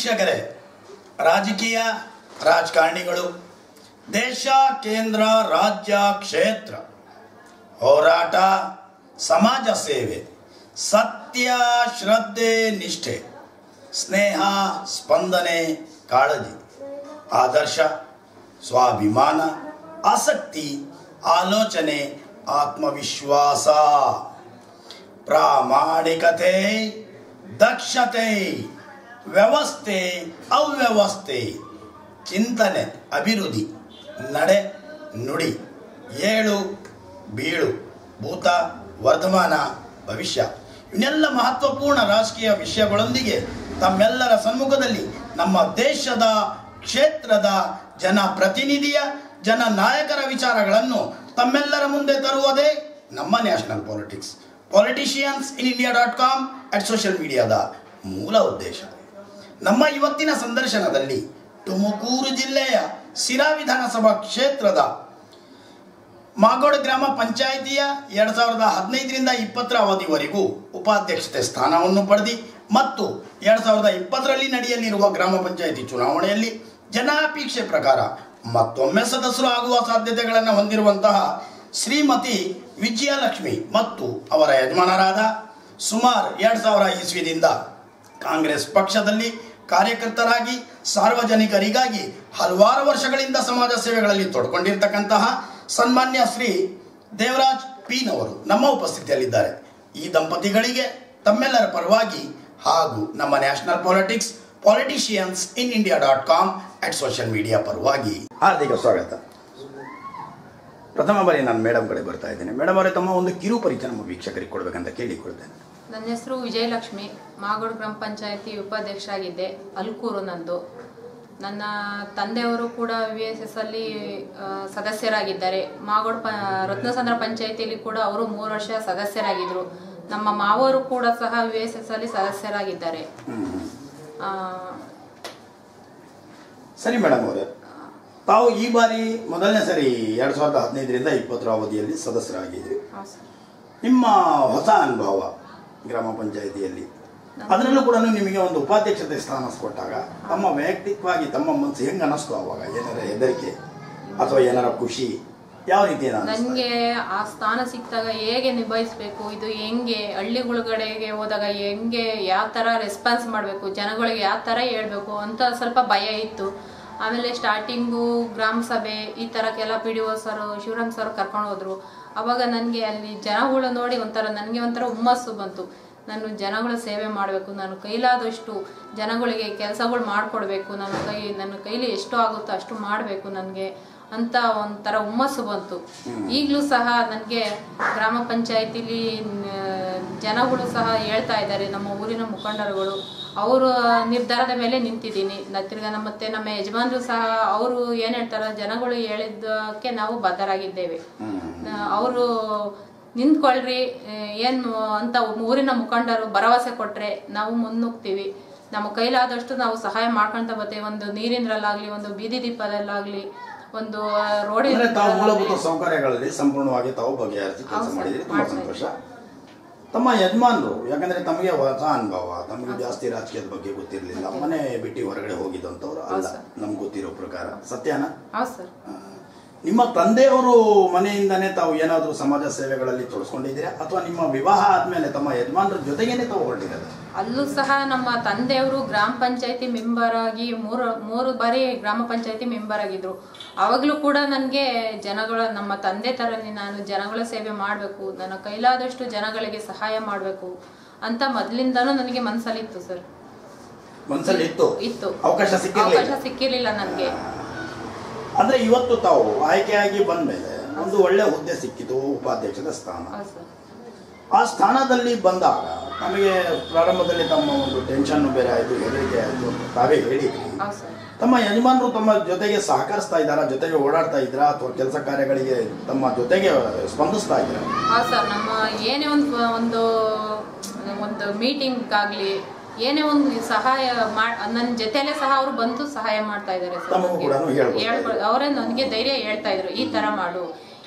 ವೀಕ್ಷಕರೇ ರಾಜಕೀಯ ರಾಜಕಾರಣಿಗಳು ದೇಶ ಕೇಂದ್ರ ರಾಜ್ಯ ಕ್ಷೇತ್ರ ಹೋರಾಟ ಸಮಾಜ ಸೇವೆ ಸತ್ಯ ಶ್ರದ್ಧೆ ನಿಷ್ಠೆ ಸ್ನೇಹ ಸ್ಪಂದನೆ ಕಾಳಜಿ ಆದರ್ಶ ಸ್ವಾಭಿಮಾನ ಆಸಕ್ತಿ ಆಲೋಚನೆ ಆತ್ಮವಿಶ್ವಾಸ ಪ್ರಾಮಾಣಿಕತೆ ದಕ್ಷತೆ ವ್ಯವಸ್ಥೆ ಅವ್ಯವಸ್ಥೆ ಚಿಂತನೆ ಅಭಿವೃದ್ಧಿ ನಡೆ ನುಡಿ ಏಳು ಬೀಳು ಭೂತ ವರ್ತಮಾನ ಭವಿಷ್ಯ ಇವನ್ನೆಲ್ಲ ಮಹತ್ವಪೂರ್ಣ ರಾಜಕೀಯ ವಿಷಯಗಳೊಂದಿಗೆ ತಮ್ಮೆಲ್ಲರ ಸಮ್ಮುಖದಲ್ಲಿ ನಮ್ಮ ದೇಶದ ಕ್ಷೇತ್ರದ ಜನ ಪ್ರತಿನಿಧಿಯ ಜನ ನಾಯಕರ ವಿಚಾರಗಳನ್ನು ತಮ್ಮೆಲ್ಲರ ಮುಂದೆ ತರುವುದೇ ನಮ್ಮ national politics politicians in India dot com at social ಮೀಡಿಯಾದ ಮೂಲ ಉದ್ದೇಶ ನಮ್ಮ ಇವತ್ತಿನ ಸಂದರ್ಶನದಲ್ಲಿ ತುಮಕೂರು ಜಿಲ್ಲೆಯ ಸಿರಾ ವಿಧಾನಸಭಾ ಕ್ಷೇತ್ರದ ಮಾಗೋಡ್ ಗ್ರಾಮ ಪಂಚಾಯಿತಿಯ ಎರಡು ಸಾವಿರದ ಹದಿನೈದರಿಂದ ಇಪ್ಪತ್ತರ ಅವಧಿವರೆಗೂ ಉಪಾಧ್ಯಕ್ಷತೆ ಸ್ಥಾನವನ್ನು ಪಡೆದು ಮತ್ತು ಎರಡು ಸಾವಿರದ ಇಪ್ಪತ್ತರಲ್ಲಿ ನಡೆಯಲಿರುವ ಗ್ರಾಮ ಪಂಚಾಯಿತಿ ಚುನಾವಣೆಯಲ್ಲಿ ಜನಾಪೇಕ್ಷೆ ಪ್ರಕಾರ ಮತ್ತೊಮ್ಮೆ ಸದಸ್ಯರು ಆಗುವ ಸಾಧ್ಯತೆಗಳನ್ನು ಹೊಂದಿರುವಂತಹ ಶ್ರೀಮತಿ ವಿಜಯಲಕ್ಷ್ಮಿ ಮತ್ತು ಅವರ ಯಜಮಾನರಾದ ಸುಮಾರ್ ಎರಡು ಸಾವಿರ ಇಸ್ವಿದಿಂದ ಕಾಂಗ್ರೆಸ್ ಪಕ್ಷದಲ್ಲಿ ಕಾರ್ಯಕರ್ತರಾಗಿ ಸಾರ್ವಜನಿಕರಿಗಾಗಿ ಹಲವಾರು ವರ್ಷಗಳಿಂದ ಸಮಾಜ ಸೇವೆಗಳಲ್ಲಿ ತೊಡ್ಕೊಂಡಿರ್ತಕ್ಕಂತಹ ಸನ್ಮಾನ್ಯ ಶ್ರೀ ದೇವರಾಜ್ ಪೀನವರು ನಮ್ಮ ಉಪಸ್ಥಿತಿಯಲ್ಲಿದ್ದಾರೆ ಈ ದಂಪತಿಗಳಿಗೆ ತಮ್ಮೆಲ್ಲರ ಪರವಾಗಿ ಹಾಗೂ ನಮ್ಮ national politics politicians in India dot com at social media ಪರವಾಗಿ ಹಾರ್ದಿಕ ಸ್ವಾಗತ ಪ್ರಥಮ ಬಾರಿ ನಾನು ಮೇಡಮ್ ಕಡೆ ಬರ್ತಾ ಇದ್ದೇನೆ ಮೇಡಮ್ ಅವರೇ ತಮ್ಮ ಒಂದು ಕಿರು ಪರಿಚಯ ನಮ್ಮ ವೀಕ್ಷಕರಿಗೆ ಕೊಡಬೇಕಂತ ಕೇಳಿಕೊಳ್ತೇನೆ ನನ್ನ ಹೆಸರು ವಿಜಯಲಕ್ಷ್ಮಿ ಮಾಗೋಡು ಗ್ರಾಮ ಪಂಚಾಯತಿ ಉಪಾಧ್ಯಕ್ಷ ಆಗಿದ್ದೆ ಅಲ್ಕೂರು ನಂದು ನನ್ನ ತಂದೆಯವರು ಕೂಡ ವಿ ಎಸ್ ಎಸ್ ಅಲ್ಲಿ ಆ, ಸದಸ್ಯರಾಗಿದ್ದಾರೆ ಮಾಗೋಡು ಪ ರತ್ನಸಂದ್ರ ಪಂಚಾಯತಿಯಲ್ಲಿ ಕೂಡ ಅವರು ಮೂರು ವರ್ಷ ಸದಸ್ಯರಾಗಿದ್ದರು ನಮ್ಮ ಮಾವರು ಕೂಡ ಸಹ ವಿ ಎಸ್ ಎಸ್ ಅಲ್ಲಿ ಸದಸ್ಯರಾಗಿದ್ದಾರೆ ಆ, ಸರಿ ಮೇಡಮ್ ಅವರೇ ತಾವು ಈ ಬಾರಿ ಮೊದಲನೇ ಸರಿ ಎರಡು ಸಾವಿರದ ಹದಿನೈದರಿಂದ ಇಪ್ಪತ್ತರ ಅವಧಿಯಲ್ಲಿ ಸದಸ್ಯರಾಗಿದ್ದೀರಿ ಹೌದು ಸರ್. ನಿಮ್ಮ ಹೊಸ ಅನುಭವ ಗ್ರಾಮ ಪಂಚಾಯಿತಿಯಲ್ಲಿ ಅದರಲ್ಲೂ ಕೂಡ ನಿಮಗೆ ಒಂದು ಉಪಾಧ್ಯಕ್ಷತೆ ಸ್ಥಾನ ಕೊಟ್ಟಾಗ ತಮ್ಮ ವೈಯಕ್ತಿಕವಾಗಿ ತಮ್ಮ ಮನಸ್ಸು ಹೆಂಗೆ ಅನ್ನಿಸ್ತು ಅವಾಗ ಏನಾರ ಹೆದರಿಕೆ ಅಥವಾ ಏನಾರ ಖುಷಿ ಯಾವ ರೀತಿ ಏನಾರ ಅನಿಸ್ತಾ? ನನಗೆ ಆ ಸ್ಥಾನ ಸಿಕ್ಕಿದಾಗ ಹೇಗೆ ನಿಭಾಯಿಸ್ಬೇಕು ಇದು ಹೆಂಗೆ ಹಳ್ಳಿಗಳುಗಡೆಗೆ ಹೋದಾಗ ಹೆಂಗೆ ಯಾವ ಥರ ರೆಸ್ಪಾನ್ಸ್ ಮಾಡಬೇಕು ಜನಗಳಿಗೆ ಯಾವ ಥರ ಹೇಳ್ಬೇಕು ಅಂತ ಸ್ವಲ್ಪ ಭಯ ಇತ್ತು ಆಮೇಲೆ ಸ್ಟಾರ್ಟಿಂಗು ಗ್ರಾಮ ಸಭೆ ಈ ಥರಕ್ಕೆಲ್ಲ P D O sir Shivaram sir ಕರ್ಕೊಂಡು ಹೋದ್ರು ಅವಾಗ ನನಗೆ ಅಲ್ಲಿ ಜನಗಳು ನೋಡಿ ಒಂಥರ ನನಗೆ ಒಂಥರ ಹುಮ್ಮಸ್ಸು ಬಂತು ನಾನು ಜನಗಳ ಸೇವೆ ಮಾಡಬೇಕು ನಾನು ಕೈಲಾದಷ್ಟು ಜನಗಳಿಗೆ ಕೆಲಸಗಳು ಮಾಡಿಕೊಡ್ಬೇಕು ನನ್ನ ಕೈ ನನ್ನ ಕೈಲಿ ಎಷ್ಟು ಆಗುತ್ತೋ ಅಷ್ಟು ಮಾಡಬೇಕು ನನಗೆ ಅಂತ ಒಂಥರ ಹುಮ್ಮಸ್ಸು ಬಂತು ಈಗಲೂ ಸಹ ನನಗೆ ಗ್ರಾಮ ಪಂಚಾಯತಿಲಿ ಜನಗಳು ಸಹ ಹೇಳ್ತಾ ಇದ್ದಾರೆ ನಮ್ಮ ಊರಿನ ಮುಖಂಡರುಗಳು ಅವರ ನಿರ್ಧಾರದ ಮೇಲೆ ನಿಂತಿದ್ದೀನಿ ನ- ತಿರ್ಗಾ ನಮ್ಮ ಮತ್ತೆ ನಮ್ಮ ಯಜಮಾನರು ಸಹ ಅವರು ಏನು ಹೇಳ್ತಾರೆ ಜನಗಳು ಹೇಳಿದ್ದಕ್ಕೆ ನಾವು ಬದ್ಧರಾಗಿದ್ದೇವೆ ಅವರು ನಿಂತ್ಕೊಳ್ರಿ ಆ, ಏನು ಅಂತ ಊರಿನ ಮುಖಂಡರು ಭರವಸೆ ಕೊಟ್ರೆ ನಾವು ಮುನ್ನುಗ್ತೀವಿ ನಮ್ಮ ಕೈಲಾದಷ್ಟು ನಾವು ಸಹಾಯ ಮಾಡ್ಕೊಂತ ಬರ್ತೇವೆ ಒಂದು ನೀರಿಂದ್ರಲ್ಲಾಗ್ಲಿ ಒಂದು ಬೀದಿ ದೀಪದಲ್ಲಾಗ್ಲಿ ಒಂದು ರೋಡ್ ಅಂದ್ರೆ ತಾವು ಮೂಲಭೂತ ಸೌಕರ್ಯಗಳಲ್ಲಿ ಸಂಪೂರ್ಣವಾಗಿ ತಾವು ಬಗೆಹರಿಸಿ ಕೆಲಸ ಹೌದು ಸರ್, ಮಾಡಿದ್ರಿ ತುಂಬಾ ಮಾಡ್ತಾ ಸಂತೋಷ ತಮ್ಮ ಯಜಮಾನರು ಯಾಕಂದ್ರೆ ತಮಗೆ ಹೊಸ ಅನುಭವ ತಮಗೆ ಜಾಸ್ತಿ ರಾಜಕೀಯದ ಬಗ್ಗೆ ಗೊತ್ತಿರಲಿಲ್ಲ ಮನೆ ಬಿಟ್ಟು ಹೊರಗಡೆ ಹೋಗಿದ್ದಂಥವ್ರು ಅಲ್ಲ ಹೌದು ಸರ್. ನಮ್ಗೆ ಗೊತ್ತಿರೋ ಪ್ರಕಾರ ಸತ್ಯನ ಹೌದು ಸರ್ ಆ, ನಿಮ್ಮ ತಂದೆಯವರು ಮನೆಯಿಂದನೇ ತಾವು ಏನಾದರೂ ಸಮಾಜ ಸೇವೆಗಳಲ್ಲಿ ತೊಡಸ್ಕೊಂಡಿದ್ದೀರಾ ಅಥವಾ ನಿಮ್ಮ ವಿವಾಹ ಆದ್ಮೇಲೆ ತಮ್ಮ ಯಜಮಾನರ ಜೊತೆಗೇನೆ ತಾವು ಹೊರಟಿದ್ದಾರೆ ಅಲ್ಲೂ ಸಹ ನಮ್ಮ ತಂದೆಯವರು ಗ್ರಾಮ ಪಂಚಾಯತಿ ಮೆಂಬರ್ ಆಗಿ ಮೂರು ಮೂರು ಬಾರಿ ಗ್ರಾಮ ಪಂಚಾಯತಿ ಮೆಂಬರ್ ಆಗಿದ್ರು ಅವಾಗಲೂ ಕೂಡ ನನಗೆ ಜನಗಳ ನಮ್ಮ ತಂದೆ ಥರನೇ ನಾನು ಜನಗಳ ಸೇವೆ ಮಾಡಬೇಕು ನನ್ನ ಕೈಲಾದಷ್ಟು ಜನಗಳಿಗೆ ಸಹಾಯ ಮಾಡಬೇಕು ಅಂತ ಮೊದಲಿಂದನೂ ನನಗೆ ಮನಸ್ಸಲ್ಲಿತ್ತು ಸರ್ ಮನಸ್ಸಲ್ಲಿ ಇತ್ತು ಇತ್ತು ಅವಕಾಶ ಸಿಕ್ಕಿರ್ಲಿಲ್ಲ ಅವಕಾಶ ಸಿಕ್ಕಿರಲಿಲ್ಲ ನನಗೆ ಅಂದ್ರೆ ಇವತ್ತು ತಾವು ಆಯ್ಕೆಯಾಗಿ ಬಂದ್ಮೇಲೆ ಒಂದು ಒಳ್ಳೆ ಹುದ್ದೆ ಸಿಕ್ಕಿತು ಉಪಾಧ್ಯಕ್ಷದ ಸ್ಥಾನ ಹೌದು ಸರ್ ಆ ಸ್ಥಾನದಲ್ಲಿ ಬಂದಾಗ ನಮಗೆ ಪ್ರಾರಂಭದಲ್ಲಿ ತಮ್ಮ ಒಂದು ಟೆನ್ಷನ್ ಬೇರೆ ಆಯಿತು ಹೆದರಿಕೆ ಆಯಿತು ತಾವೇ ಹೇಳಿದ್ರಿ ಹೌದು ಸರ್ ತಮ್ಮ ಯಜಮಾನರು ತಮ್ಮ ಜೊತೆಗೆ ಸಹಕರಿಸ್ತಾ ಇದ್ದಾರಾ ಜೊತೆಗೆ ಓಡಾಡ್ತಾ ಇದ್ರಾ ಅಥವಾ ಕೆಲಸ ಕಾರ್ಯಗಳಿಗೆ ತಮ್ಮ ಜೊತೆಗೆ ಸ್ಪಂದಿಸ್ತಾ ಇದ್ದೀರಾ ಹೌದು ಸರ್ ನಮ್ಮ ಏನೇ ಒಂದು ಒಂದು ಒಂದು ಮೀಟಿಂಗ್ ಆಗಲಿ ಏನೇ ಒಂದು ಸಹಾಯ ಮಾಡ್ ನನ್ನ ಜೊತೆಲೇ ಸಹ ಅವರು ಬಂದು ಸಹಾಯ ಮಾಡ್ತಾ ಇದ್ದಾರೆ ಸರ್ ತಮಗೂ ನನ್ಗೆ. ಕೂಡನು ಹೇಳ್ಕೊಡ್ತಾ ಹೇಳ್ಕೊ- ಅವರೇ ನನಗೆ ಧೈರ್ಯ ಹೇಳ್ತಾ ಇದ್ರು ಈ ತರ ಮಾಡು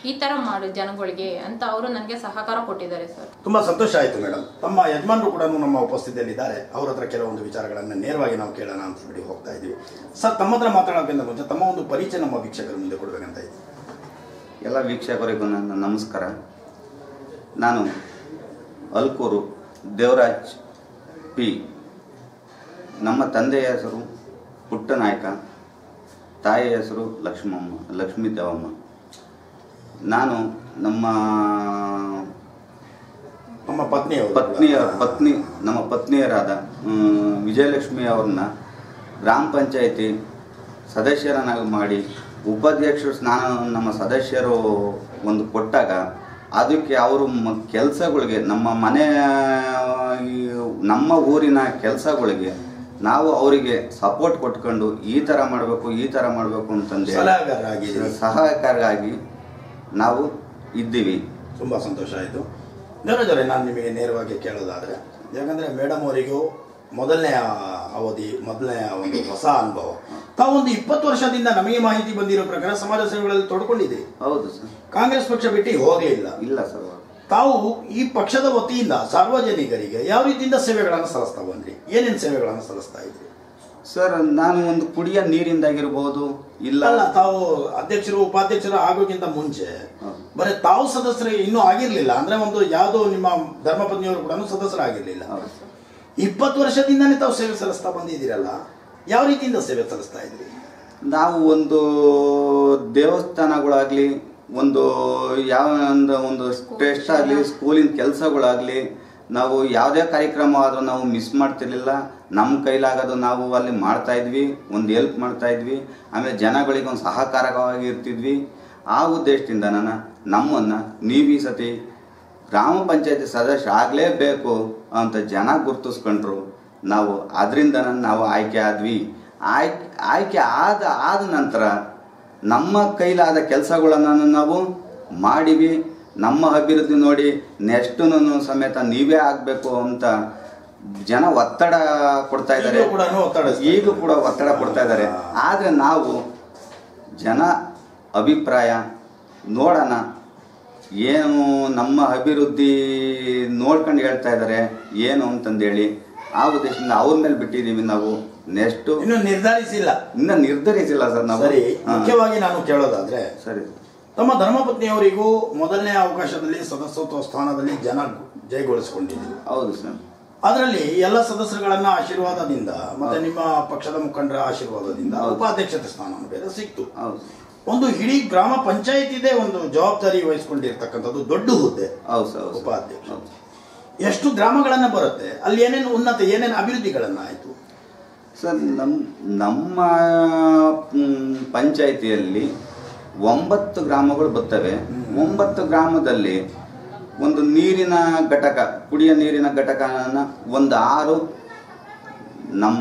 ಈ ತರ ಮಾಡು ಜನಗಳಿಗೆ ಅಂತ ಅವರು ನನಗೆ ಸಹಕಾರ ಕೊಟ್ಟಿದ್ದಾರೆ ಸರ್ ತುಂಬಾ ಸಂತೋಷ ಆಯಿತು ಮೇಡಮ್ ತಮ್ಮ ಯಜಮಾನರು ಕೂಡ ನಮ್ಮ ಉಪಸ್ಥಿತಿಯಲ್ಲಿದ್ದಾರೆ ಅವ್ರ ಹತ್ರ ಕೆಲವೊಂದು ವಿಚಾರಗಳನ್ನು ನೇರವಾಗಿ ನಾವು ಕೇಳೋಣ ಅಂತ ಹೇಳಿ ಹೋಗ್ತಾ ಇದ್ದೀವಿ ಸರ್ ತಮ್ಮ ಹತ್ರ ಮಾತಾಡೋಕ್ಕಿಂತ ಮುಂಚೆ ತಮ್ಮ ಒಂದು ಪರಿಚಯ ನಮ್ಮ ವೀಕ್ಷಕರ ಮುಂದೆ ಕೊಡ್ಬೇಕಂತ ಇದ್ದೀವಿ ಎಲ್ಲ ವೀಕ್ಷಕರಿಗೂ ನನ್ನ ನಮಸ್ಕಾರ ನಾನು ಅಲ್ಕೂರು ದೇವರಾಜ್ ಪಿ ನಮ್ಮ ತಂದೆಯ ಹೆಸರು ಪುಟ್ಟನಾಯಕ ತಾಯಿಯ ಹೆಸರು ಲಕ್ಷ್ಮಮ್ಮ ಲಕ್ಷ್ಮೀ ದೇವಮ್ಮ ನಾನು ನಮ್ಮ ನಮ್ಮ ಪತ್ನಿಯವರು ಪತ್ನಿಯ ಪತ್ನಿ ನಮ್ಮ ಪತ್ನಿಯರಾದ ಮ್, ವಿಜಯಲಕ್ಷ್ಮಿ ಅವ್ರನ್ನ ಗ್ರಾಮ ಪಂಚಾಯಿತಿ ಸದಸ್ಯರನ್ನಾಗಿ ಮಾಡಿ ಉಪಾಧ್ಯಕ್ಷರು ಸ್ನಾನ ನಮ್ಮ ಸದಸ್ಯರು ಒಂದು ಕೊಟ್ಟಾಗ ಅದಕ್ಕೆ ಅವರು ಕೆಲಸಗಳಿಗೆ ನಮ್ಮ ಮನೆ ಈ ನಮ್ಮ ಊರಿನ ಕೆಲಸಗಳಿಗೆ ನಾವು ಅವರಿಗೆ ಸಪೋರ್ಟ್ ಕೊಟ್ಕೊಂಡು ಈ ಥರ ಮಾಡಬೇಕು ಈ ಥರ ಮಾಡಬೇಕು ಅಂತಂದು ಸಲಹೆಗಾರರಾಗಿದ್ದೀರಿ. ಸಹಾಯಕರಾಗಿ ನಾವು ಇದ್ದೀವಿ ತುಂಬ ಸಂತೋಷ ಆಯಿತು ದೇವರಾಜ್ ಅವರೇ ನಾನು ನಿಮಗೆ ನೇರವಾಗಿ ಕೇಳೋದಾದರೆ ಯಾಕಂದರೆ ಮೇಡಮ್ ಅವರಿಗೂ ಮೊದಲನೇ ಅವಧಿ ಮೊದಲನೇ ಒಂದು ಹೊಸ ಅನುಭವ ತಾವೊಂದು ಇಪ್ಪತ್ತು ವರ್ಷದಿಂದ ನಮಗೆ ಮಾಹಿತಿ ಬಂದಿರೋ ಪ್ರಕಾರ ಸಮಾಜ ಸೇವೆಗಳಲ್ಲಿ ತೊಡ್ಕೊಂಡಿದ್ದೀರಿ ಹೌದು ಸರ್ ಕಾಂಗ್ರೆಸ್ ಪಕ್ಷ ಬಿಟ್ಟು ಹೋಗೇ ಇಲ್ಲ ಇಲ್ಲ ಸರ್ ತಾವು ಈ ಪಕ್ಷದ ವತಿಯಿಂದ ಸಾರ್ವಜನಿಕರಿಗೆ ಯಾವ ರೀತಿಯಿಂದ ಸೇವೆಗಳನ್ನು ಸಲ್ಲಿಸ್ತಾ ಬಂದ್ರಿ ಏನೇನು ಸೇವೆಗಳನ್ನು ಸಲ್ಲಿಸ್ತಾ ಇದ್ರಿ ಸರ್ ನಾನು ಒಂದು ಕುಡಿಯ ನೀರಿಂದಾಗಿರ್ಬೋದು ಇಲ್ಲ ಅಲ್ಲ ತಾವು ಅಧ್ಯಕ್ಷರು ಉಪಾಧ್ಯಕ್ಷರು ಆಗೋಕ್ಕಿಂತ ಮುಂಚೆ ಹೌದು. ಬರೀ ತಾವು ಸದಸ್ಯರು ಇನ್ನೂ ಆಗಿರ್ಲಿಲ್ಲ ಅಂದ್ರೆ ಒಂದು ಯಾವುದೋ ನಿಮ್ಮ ಧರ್ಮಪತ್ನಿಯವರು ಕೂಡ ಸದಸ್ಯರಾಗಿರ್ಲಿಲ್ಲ ಹೌದು. ಇಪ್ಪತ್ತು ವರ್ಷದಿಂದನೇ ತಾವು ಸೇವೆ ಸಲ್ಲಿಸ್ತಾ ಬಂದಿದ್ದೀರಲ್ಲ ಯಾವ ರೀತಿಯಿಂದ ಸೇವೆ ಸಲ್ಲಿಸ್ತಾ ಇದ್ರಿ ನಾವು ಒಂದು ದೇವಸ್ಥಾನಗಳಾಗ್ಲಿ ಒಂದು ಯಾವ ಒಂದು ಒಂದು ಟೆಸ್ಟ್ ಆಗಲಿ ಸ್ಕೂಲಿನ ಕೆಲಸಗಳಾಗಲಿ ನಾವು ಯಾವುದೇ ಕಾರ್ಯಕ್ರಮ ಆದರೂ ನಾವು ಮಿಸ್ ಮಾಡ್ತಿರ್ಲಿಲ್ಲ ನಮ್ಮ ಕೈಲಾಗೋದು ನಾವು ಅಲ್ಲಿ ಮಾಡ್ತಾ ಇದ್ವಿ ಒಂದು ಹೆಲ್ಪ್ ಮಾಡ್ತಾ ಇದ್ವಿ ಆಮೇಲೆ ಜನಗಳಿಗೆ ಒಂದು ಸಹಕಾರವಾಗಿ ಇರ್ತಿದ್ವಿ ಆ ಉದ್ದೇಶದಿಂದ ನಾನು ನಮ್ಮನ್ನು ನೀವು ಈ ಸತಿ ಗ್ರಾಮ ಪಂಚಾಯತಿ ಸದಸ್ಯ ಆಗಲೇಬೇಕು ಅಂತ ಜನ ಗುರ್ತಿಸ್ಕೊಂಡ್ರು ನಾವು ಅದರಿಂದ ನಾವು ಆಯ್ಕೆ ಆದ್ವಿ ಆಯ್ಕೆ ಆಯ್ಕೆ ಆದ ಆದ ನಂತರ ನಮ್ಮ ಕೈಲಾದ ಕೆಲಸಗಳನ್ನು ನಾವು ಮಾಡಿವಿ ನಮ್ಮ ಅಭಿವೃದ್ಧಿ ನೋಡಿ ನೆಕ್ಸ್ಟ್ ಸಮೇತ ನೀವೇ ಆಗಬೇಕು ಅಂತ ಜನ ಒತ್ತಡ ಕೊಡ್ತಾ ಇದ್ದಾರೆ ಈಗಲೂ ಕೂಡ ಒತ್ತಡ ಇಸ್ತಾ ಈಗಲೂ ಕೂಡ ಒತ್ತಡ ಕೊಡ್ತಾ ಇದ್ದಾರೆ ಆದರೆ ನಾವು ಜನ ಅಭಿಪ್ರಾಯ ನೋಡೋಣ ಏನು ನಮ್ಮ ಅಭಿವೃದ್ಧಿ ನೋಡ್ಕೊಂಡು ಹೇಳ್ತಾ ಇದ್ದಾರೆ ಏನು ಅಂತಂದೇಳಿ ಆ ಉದ್ದೇಶದಿಂದ ಅವ್ರ ಮೇಲೆ ಬಿಟ್ಟಿದ್ದೀವಿ ನಾವು ನೆಕ್ಸ್ಟು ಇನ್ನು ನಿರ್ಧರಿಸಿಲ್ಲ ಇನ್ನ ನಿರ್ಧರಿಸಿಲ್ಲ ಸರ್ ನಾವು ಸರಿ ಹಾ. ಮುಖ್ಯವಾಗಿ ನಾನು ಕೇಳೋದಾದ್ರೆ ಸರಿ ತಮ್ಮ ಧರ್ಮಪತ್ನಿಯವರಿಗೂ ಮೊದಲನೇ ಅವಕಾಶದಲ್ಲಿ ಸದಸ್ಯತ್ವ ಸ್ಥಾನದಲ್ಲಿ ಜನ ಜಯಗೊಳಿಸಿಕೊಂಡಿದ್ರು ಹೌದು ಸರ್ ಅದರಲ್ಲಿ ಎಲ್ಲ ಸದಸ್ಯರುಗಳನ್ನ ಆಶೀರ್ವಾದದಿಂದ ಮತ್ತೆ ನಿಮ್ಮ ಪಕ್ಷದ ಮುಖಂಡರ ಆಶೀರ್ವಾದದಿಂದ ಹೌದು. ಉಪಾಧ್ಯಕ್ಷತೆ ಸ್ಥಾನ ಬೇರೆ ಸಿಕ್ತು ಹೌದು ಒಂದು ಇಡೀ ಗ್ರಾಮ ಪಂಚಾಯತಿದೆ ಒಂದು ಜವಾಬ್ದಾರಿ ವಹಿಸ್ಕೊಂಡಿರ್ತಕ್ಕಂಥದ್ದು ದೊಡ್ಡ ಹುದ್ದೆ ಹೌದು ಸರ್ ಹೌದು ಸರ್. ಉಪಾಧ್ಯಕ್ಷ. ಹೌದು. ಎಷ್ಟು ಗ್ರಾಮಗಳನ್ನ ಬರುತ್ತೆ ಅಲ್ಲಿ ಏನೇನು ಉನ್ನತ ಏನೇನು ಅಭಿವೃದ್ಧಿಗಳನ್ನ ಆಯ್ತು ಸರ್ ನಮ್ಮ ನಮ್ಮ ಮ್, ಪಂಚಾಯಿತಿಯಲ್ಲಿ ಒಂಬತ್ತು ಗ್ರಾಮಗಳು ಬರ್ತವೆ ಒಂಬತ್ತು ಗ್ರಾಮದಲ್ಲಿ ಒಂದು ನೀರಿನ ಘಟಕ ಕುಡಿಯ ನೀರಿನ ಘಟಕನ ಒಂದು ಆರು ನಮ್ಮ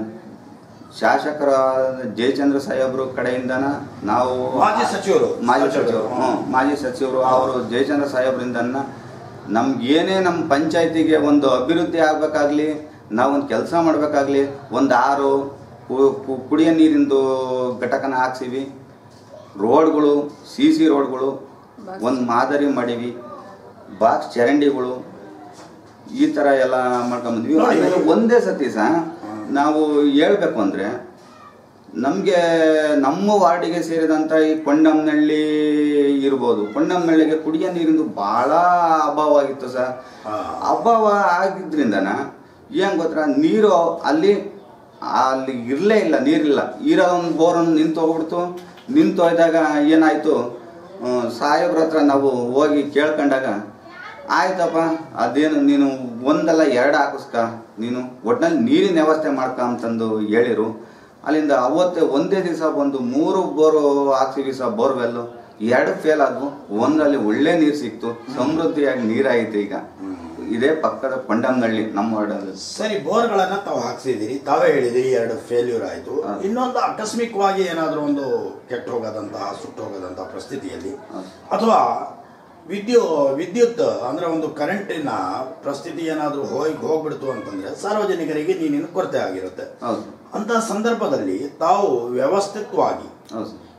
ಶಾಸಕರ ಜಯಚಂದ್ರ ಸಾಹೇಬ್ರ ಕಡೆಯಿಂದನ ನಾವು ಮಾಜಿ ಸಚಿವರು. ಮಾಜಿ ಸಚಿವರು. ಸಚಿವರು ಹ್ಮ್, ಮಾಜಿ ಸಚಿವರು ಅವರು ಜಯಚಂದ್ರ ಸಾಹೇಬ್ರಿಂದ ನಮ್ಗೆ ಏನೇ ನಮ್ಮ ಪಂಚಾಯತಿಗೆ ಒಂದು ಅಭಿವೃದ್ಧಿ ಆಗ್ಬೇಕಾಗ್ಲಿ ನಾವು ಒಂದು ಕೆಲಸ ಮಾಡ್ಬೇಕಾಗ್ಲಿ ಒಂದು ಆರು ಕು- ಕು- ಕುಡಿಯೋ ನೀರಿಂದು ಘಟಕನ ಹಾಕ್ಸಿವಿ ರೋಡ್ಗಳು ಸಿ ಸಿ ರೋಡ್ಗಳು ಒಂದು ಮಾದರಿ ಮಾಡೀವಿ ಬಾಕ್ಸ್ ಚರಂಡಿಗಳು ಈ ಥರ ಎಲ್ಲ ಮಾಡ್ಕೊಂಬಂದ್ವಿ ನೋಡಿ. ಆಮೇಲೆ ಒಂದೇ ಸತಿ ಸಹ ನಾವು ಹೇಳ್ಬೇಕು ಅಂದರೆ ನಮಗೆ ನಮ್ಮ ವಾರ್ಡಿಗೆ ಸೇರಿದಂಥ ಈ ಕೊಂಡಮ್ನಳ್ಳಿ ಇರ್ಬೋದು ಕೊಂಡಮ್ನಳ್ಳಿಗೆ ಕುಡಿಯೋ ನೀರಿಂದು ಭಾಳ ಅಭಾವ ಆಗಿತ್ತು ಸರ್ ಹಾ. ಅಭಾವ ಆಗಿದ್ರಿಂದನ ಏನ್ ಗೊತ್ತಾ ನೀರು ಅಲ್ಲಿ ಅಲ್ಲಿ ಇರಲೇ ಇಲ್ಲ ನೀರಿಲ್ಲ ಇರೋ ಒಂದು ಬೋರನ್ನು ನಿಂತು ಹೋಗ್ಬಿಡ್ತು ನಿಂತು ಹೋಯ್ದಾಗ ಏನಾಯ್ತು ಆ, ಸಾಹೇಬ್ರ ಹತ್ರ ನಾವು ಹೋಗಿ ಕೇಳ್ಕೊಂಡಾಗ ಆಯ್ತಪ್ಪ ಅದೇನು ನೀನು ಒಂದಲ್ಲ ಎರಡು ಹಾಕಿಸ್ಕ ನೀನು ಒಟ್ನಲ್ಲಿ ನೀರಿನ ವ್ಯವಸ್ಥೆ ಮಾಡ್ಕ ಅಂತಂದು ಹೇಳಿರು ಅಲ್ಲಿಂದ ಅವತ್ತೇ ಒಂದೇ ದಿವಸ ಬಂದು ಮೂರು ಬೋರು ಹಾಕ್ಸಿವಿ ಸಹ ಬೋರ್ವೆಲ್ಲು ಎರಡು ಫೇಲ್ ಆದ್ವು ಒಂದರಲ್ಲಿ ಒಳ್ಳೆ ನೀರು ಸಿಕ್ತು ಸಮೃದ್ಧಿಯಾಗಿ ನೀರಾಯಿತು ಈಗ ಇದೇ ಪಕ್ಕದ ಕೊಂಡಂನಳ್ಳಿ ನಮ್ಮ ವಾರ್ಡಲ್ಲಿ ಸರಿ ಬೋರ್ಗಳನ್ನ ತಾವು ಹಾಕ್ಸಿದಿರಿ ತಾವೇ ಹೇಳಿದಿರಿ ಎರಡು ಫೇಲ್ಯೂರ್ ಆಯ್ತು ಹಾ. ಇನ್ನೊಂದು ಆಕಸ್ಮಿಕವಾಗಿ ಏನಾದರೂ ಒಂದು ಕೆಟ್ಟು ಹೋಗೋದಂತಹ ಸುಟ್ಟು ಹೋಗೋದಂತಹ ಪರಿಸ್ಥಿತಿಯಲ್ಲಿ ಹೌದು. ಅಥವಾ ವಿದ್ಯು ವಿದ್ಯುತ್ ಅಂದ್ರೆ ಒಂದು ಕರೆಂಟಿನ ಪರಿಸ್ಥಿತಿ ಏನಾದರೂ ಹೋಗಿ ಹೋಗ್ಬಿಡ್ತು ಅಂತಂದ್ರೆ ಸಾರ್ವಜನಿಕರಿಗೆ ನೀರಿನ ಕೊರತೆ ಆಗಿರುತ್ತೆ ಹೌದು ಅಂತಹ ಸಂದರ್ಭದಲ್ಲಿ ತಾವು ವ್ಯವಸ್ಥಿತವಾಗಿ ಹೌದು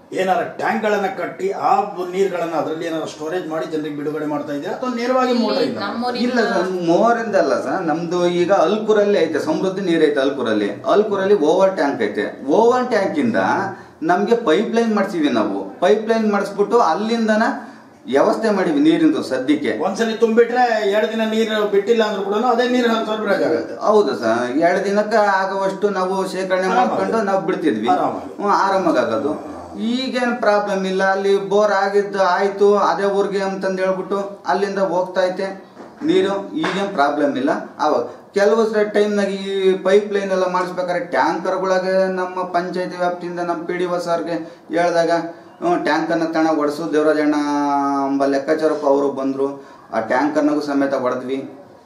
ಏನಾರ ಟ್ಯಾಂಕ್ಗಳನ್ನ ಕಟ್ಟಿ ಆ ಬ- ನೀರುಗಳನ್ನ ಅದರಲ್ಲಿ ಏನಾರ ಸ್ಟೋರೇಜ್ ಮಾಡಿ ಜನರಿಗೆ ಬಿಡುಗಡೆ ಮಾಡ್ತಾ ಇದ್ದೀರಾ ಅಥವಾ ನೇರವಾಗಿ ಮೋಟರ್ ಇಲ್ಲಿ ಇಂದ ನಮ್ಮೂರಿಂದ ಇಲ್ಲ ಸರ್ ಮೋರಿಂದ ಅಲ್ಲ ಸರ್ ನಮ್ದು ಈಗ ಅಲ್ಕೂರಲ್ಲಿ ಐತೆ ಸಮೃದ್ಧಿ ನೀರ್ ಐತೆ ಅಲ್ಕೂರಲ್ಲಿ ಅಲ್ಕೂರಲ್ಲಿ ಓವರ್ ಟ್ಯಾಂಕ್ ಐತೆ ಓವರ್ ಟ್ಯಾಂಕ್ ಇಂದ ನಮ್ಗೆ ಪೈಪ್ ಲೈನ್ ಮಾಡ್ಸಿವಿ ನಾವು ಪೈಪ್ ಲೈನ್ ಮಾಡಿಸ್ಬಿಟ್ಟು ಅಲ್ಲಿಂದನ ವ್ಯವಸ್ಥೆ ಮಾಡಿವಿ ನೀರಿಂದು ಸದ್ಯಕ್ಕೆ ಒಂದ್ಸಲಿ ತುಂಬಿಟ್ರೆ ಎರಡು ದಿನ ನೀರು ಬಿಟ್ಟಿಲ್ಲ ಅಂದ್ರೂ ಕೂಡ ಅದೇ ನೀರು ಸರಬರಾಜು ಆಗುತ್ತೆ ಹೌದು ಸರ್ ಎರಡು ದಿನಕ್ಕೆ ಆಗುವಷ್ಟು ನಾವು ಶೇಖರಣೆ ಆರಾಮಾಗಿ. ಮಾಡ್ಕೊಂಡು ನಾವು ಬಿಡ್ತಿದ್ವಿ ಆರಾಮಾಗಿ. ಹ್ಮ್, ಆರಾಮಾಗಿ ಆಗೋದು ಈಗೇನು ಪ್ರಾಬ್ಲಮ್ ಇಲ್ಲ ಅಲ್ಲಿ ಬೋರ್ ಆಗಿದ್ದು ಆಯ್ತು ಅದೇ ಊರಿಗೆ ಅಂತಂದು ಹೇಳ್ಬಿಟ್ಟು ಅಲ್ಲಿಂದ ಹೋಗ್ತಾ ಐತೆ ನೀರು ಈಗೇನು ಪ್ರಾಬ್ಲಮ್ ಇಲ್ಲ ಅವಾಗ ಕೆಲವು ಟೈಮ್ನಾಗ ಈ ಪೈಪ್ ಲೈನ್ ಎಲ್ಲ ಮಾಡಿಸ್ಬೇಕಾದ್ರೆ ಟ್ಯಾಂಕರ್ಗಳಿಗೆ ನಮ್ಮ ಪಂಚಾಯತಿ ವ್ಯಾಪ್ತಿಯಿಂದ ನಮ್ಮ ಪಿ ಡಿ ಒ ಸರ್ಗೆ ಹೇಳಿದಾಗ ಟ್ಯಾಂಕರ್ನ ತಣ ಒಡಿಸು ದೇವರಾಜಣ್ಣ ಎಂಬ ಲೆಕ್ಕಾಚಾರಕ್ಕೂ ಅವರು ಬಂದರು ಆ ಟ್ಯಾಂಕರ್ನಾಗೂ ಸಮೇತ ಹೊಡೆದ್ವಿ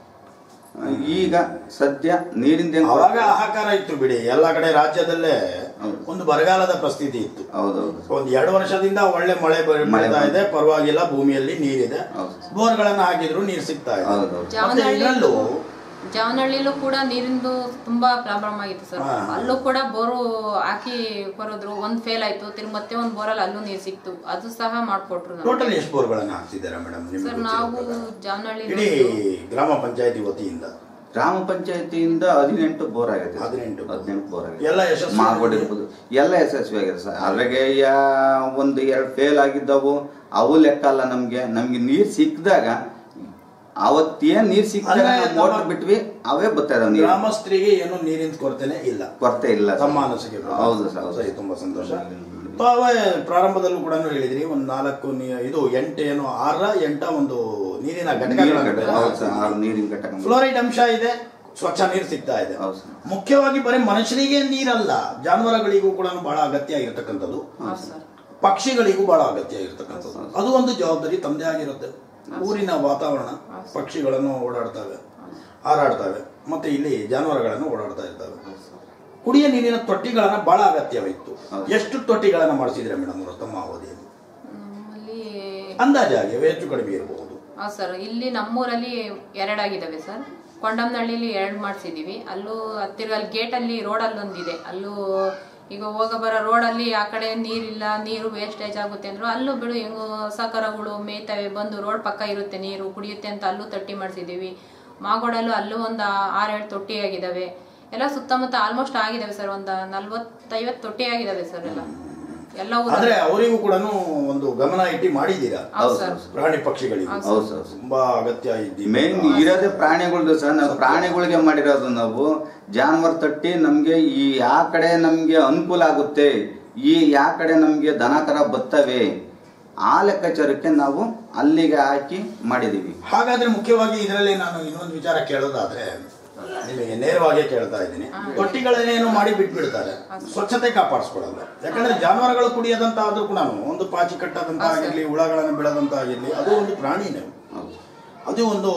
ಈಗ ಸದ್ಯ ನೀರಿಂದ ಏನ್ ಅವಾಗ ಕೊರತೆ- ಹಾಹಾಕಾರ ಇತ್ತು ಬಿಡಿ ಎಲ್ಲ ಕಡೆ ರಾಜ್ಯದಲ್ಲೇ ಹೌದು. ಒಂದು ಬರಗಾಲದ ಪರಿಸ್ಥಿತಿ ಇತ್ತು ಹೌದೌದು ಒಂದು ಎರಡು ವರ್ಷದಿಂದ ಒಳ್ಳೆ ಮಳೆ ಬರ್- ಮಳೆ ಬರ್ತಾ ಇದೆ ಪರವಾಗಿಲ್ಲ ಭೂಮಿಯಲ್ಲಿ ನೀರಿದೆ ಹೌದು. ಬೋರ್ಗಳನ್ನ ಹಾಕಿದ್ರು ನೀರು ಸಿಗ್ತಾ ಇದೆ ಹೌದೌದು ಮತ್ತೆ ಜಾವನಹಳ್ಳಿ ಇದರಲ್ಲೂ ಜಾವನಹಳ್ಳಿಲೂ ಕೂಡ ನೀರಿಂದು ತುಂಬಾ ಪ್ರಾಬ್ಲಮ್ ಆಗಿತ್ತು ಸರ್ ಹಾ. ಅಲ್ಲೂ ಕೂಡ ಬೋರು ಹಾಕಿ ಬರೋದ್ರು ಒಂದ್ ಫೇಲ್ ಆಯ್ತು ತಿರ್ಗಿ ಮತ್ತೆ ಒಂದ್ ಬೋರಲ್ಲಿ ಅಲ್ಲೂ ನೀರ್ ಸಿಕ್ತು ಅದು ಸಹ ಮಾಡ್ಕೊಟ್ರು ನಮ್ಗೆ. ಟೋಟಲ್ ಎಷ್ಟು ಬೋರ್ಗಳನ್ನ ಹಾಕ್ತಿದ್ದಾರೆ ಮೇಡಮ್ ಸರ್ ನಾವು ಜಾವನಹಳ್ಳಿ ಇಡೀ ಗ್ರಾಮ ಪಂಚಾಯತಿ ವತಿಯಿಂದ ಗ್ರಾಮ ಪಂಚಾಯತಿಯಿಂದ ಹದಿನೆಂಟು ಬೋರ್ ಆಗಿದೆ ಹದಿನೆಂಟು. ಹದಿನೆಂಟು ಬೋರ್ ಆಗಿದೆ ಎಲ್ಲ ಯಶಸ್ವಿ ಮಾಗೋಡಿ ಇರ್ಬೋದು ಎಲ್ಲ ಯಶಸ್ವಿ ಆಗಿದೆ ಸರ್ ಅದ್ರಾಗೆ ಯಾ- ಒಂದು ಎರಡು ಫೇಲ್ ಆಗಿದ್ದವು ಅವು ಲೆಕ್ಕ ಅಲ್ಲ ನಮ್ಗೆ ನಮ್ಗೆ ನೀರ್ ಸಿಕ್ಕಿದಾಗ ಅವತ್ತೇನ್ ನೀರ್ ಸಿಕ್ಕಿದಾಗ ಅಂದ್ರೆ ನಮ್ಮ- ಮೋಟರ್ ಬಿಟ್ವಿ ಅವೇ ಬರ್ತಾ ಇದಾವೆ ನೀರು ಗ್ರಾಮಸ್ಥರಿಗೆ ಏನು ನೀರಿನ ಕೊರತೆನೆ ಇಲ್ಲ ಕೊರತೆ ಇಲ್ಲ ಸರ್. ತಮ್ಮ ಅನಿಸಿಕೆ ಪ್ರಕಾರ. ಹೌದು ಸರ್ ಹೌದು ಸರಿ ತುಂಬಾ ಸಂತೋಷ ತಾವೇ ಪ್ರಾರಂಭದಲ್ಲೂ ಕೂಡ ಹೇಳಿದ್ರಿ ಒಂದು ನಾಲ್ಕು ನೀ- ಇದು ಎಂಟು ಏನು ಆರ ಎಂಟ ಒಂದು ನೀರಿನ ನೀರಿನ ಘಟಕ ಘಟಕಗಳು ಹೌದು ಸರ್ ಆರು ನೀರಿನ ಘಟಕ ಫ್ಲೋರೈಡ್ ಅಂಶ ಇದೆ ಸ್ವಚ್ಛ ನೀರು ಸಿಗ್ತಾ ಇದೆ ಹೌದು ಸರ್. ಮುಖ್ಯವಾಗಿ ಬರೀ ಮನುಷ್ಯರಿಗೆ ನೀರಲ್ಲ ಜಾನುವಾರುಗಳಿಗೂ ಕೂಡ ಬಹಳ ಅಗತ್ಯ ಆಗಿರ್ತಕ್ಕಂಥದ್ದು ಹೌದು ಸರ್ ಪಕ್ಷಿಗಳಿಗೂ ಬಹಳ ಅಗತ್ಯ ಆಗಿರ್ತಕ್ಕಂಥದ್ದು ಅದು ಒಂದು ಜವಾಬ್ದಾರಿ ತಮ್ಮದೇ ಆಗಿರುತ್ತೆ ಊರಿನ ವಾತಾವರಣ ಪಕ್ಷಿಗಳನ್ನು ಓಡಾಡ್ತವೆ ಹಾರಾಡ್ತವೆ ಮತ್ತೆ ಇಲ್ಲಿ ಜಾನುವಾರುಗಳನ್ನು ಓಡಾಡ್ತಾ ಇರ್ತವೆ ಕುಡಿಯ ನೀರಿನ ತೊಟ್ಟಿಗಳನ್ನ ಬಹಳ ಅಗತ್ಯವಿತ್ತು ಎಷ್ಟು ತೊಟ್ಟಿಗಳನ್ನ ಮಾಡಿಸಿದ್ರೆ ಮೇಡಮ್ ಅವರು ತಮ್ಮ ಅವಧಿಯಲ್ಲಿ ನಮ್ಮಲ್ಲಿ ಅಂದಾಜಾಗಿ ಹೆಚ್ಚು ಕಡಿಮೆ ಇರಬಹುದು ಹೌದು ಸರ್ ಇಲ್ಲಿ ನಮ್ಮೂರಲ್ಲಿ ಎರಡಾಗಿದ್ದಾವೆ ಸರ್ ಕೊಂಡಮ್ನಹಳ್ಳಿಲಿ ಎರಡು ಮಾಡಿಸಿದೀವಿ ಅಲ್ಲೂ ಹತ್ತಿರ ಅಲ್ಲಿ ಗೇಟಲ್ಲಿ ರೋಡಲ್ಲಿ ಒಂದಿದೆ ಅಲ್ಲೂ ಈಗ ಹೋಗ ಬರೋ ರೋಡಲ್ಲಿ ಆ ಕಡೆ ನೀರಿಲ್ಲ ನೀರು ವೇಸ್ಟೇಜ್ ಆಗುತ್ತೆ ಅಂದ್ರು ಅಲ್ಲೂ ಬಿಡು ಹೆಂಗೋ ಹೊಸ ಕರಗಳು ಮೇಯ್ತವೆ ಬಂದು ರೋಡ್ ಪಕ್ಕ ಇರುತ್ತೆ ನೀರು ಕುಡಿಯುತ್ತೆ ಅಂತ ಅಲ್ಲೂ ತೊಟ್ಟಿ ಮಾಡಿಸಿದೀವಿ ಮಾಗೋಡಲ್ಲೂ ಅಲ್ಲೂ ಒಂದು ಆರೇಳು ತೊಟ್ಟಿ ಆಗಿದ್ದಾವೆ ಎಲ್ಲ ಸುತ್ತಮುತ್ತ ಆಲ್ಮೋಸ್ಟ್ ಆಗಿದ್ದಾವೆ ಸರ್ ಒಂದು ನಲ್ವತ್ತೈವತ್ತು ತೊಟ್ಟಿ ಆಗಿದ್ದಾವೆ ಸರ್ ಎಲ್ಲ ಎಲ್ಲ ಆದ್ರೆ ಊರಲ್ಲಿ ಅವರಿಗೂ ಕೂಡ ಒಂದು ಗಮನ ಇಟ್ಟು ಮಾಡಿದ್ದೀರಾ ಹೌದು ಸರ್ ಪ್ರಾಣಿ ಪಕ್ಷಿಗಳಿಗೂ ಹೌದು ಸರ್ ತುಂಬಾ ಅಗತ್ಯ ಇದ್ದೀವಿ ಮೇನ್ ಇರೋದೇ ಪ್ರಾಣಿಗಳ್ದು ಸರ್ ನಾವು ಪ್ರಾಣಿಗಳಿಗೆ ಮಾಡಿರೋದು ನಾವು ಜಾನುವಾರು ತಟ್ಟಿ ನಮ್ಗೆ ಈ ಯಾವ ಕಡೆ ನಮ್ಗೆ ಅನುಕೂಲ ಆಗುತ್ತೆ ಈ ಯಾವ ಕಡೆ ನಮ್ಗೆ ದನ ಕರ ಬರ್ತವೆ ಆ ಲೆಕ್ಕಾಚಾರಕ್ಕೆ ನಾವು ಅಲ್ಲಿಗೆ ಹಾಕಿ ಮಾಡಿದೀವಿ ಹಾಗಾದ್ರೆ ಮುಖ್ಯವಾಗಿ ಇದರಲ್ಲಿ ನಾನು ಇನ್ನೊಂದು ವಿಚಾರ ಕೇಳೋದಾದ್ರೆ ನಿಮಗೆ ನೇರವಾಗಿ ಕೇಳ್ತಾ ಇದ್ದೀನಿ ತೊಟ್ಟಿಗಳನ್ನೇನು ಮಾಡಿ ಬಿಟ್ಬಿಡ್ತಾರೆ ಸ್ವಚ್ಛತೆ ಕಾಪಾಡಿಸ್ಕೊಡಲ್ಲ ಯಾಕಂದ್ರೆ ಜಾನುವಾರುಗಳು ಕುಡಿಯದಂತ ಆದ್ರೂ ಕೂಡ ಒಂದು ಪಾಚಿ ಕಟ್ಟದಂತ ಆಗಿರ್ಲಿ ಹುಳಗಳನ್ನು ಬಿಡದಂತ ಆಗಿರ್ಲಿ ಅದು ಒಂದು ಪ್ರಾಣಿನೇ ಹೌದು. ಅದು ಒಂದು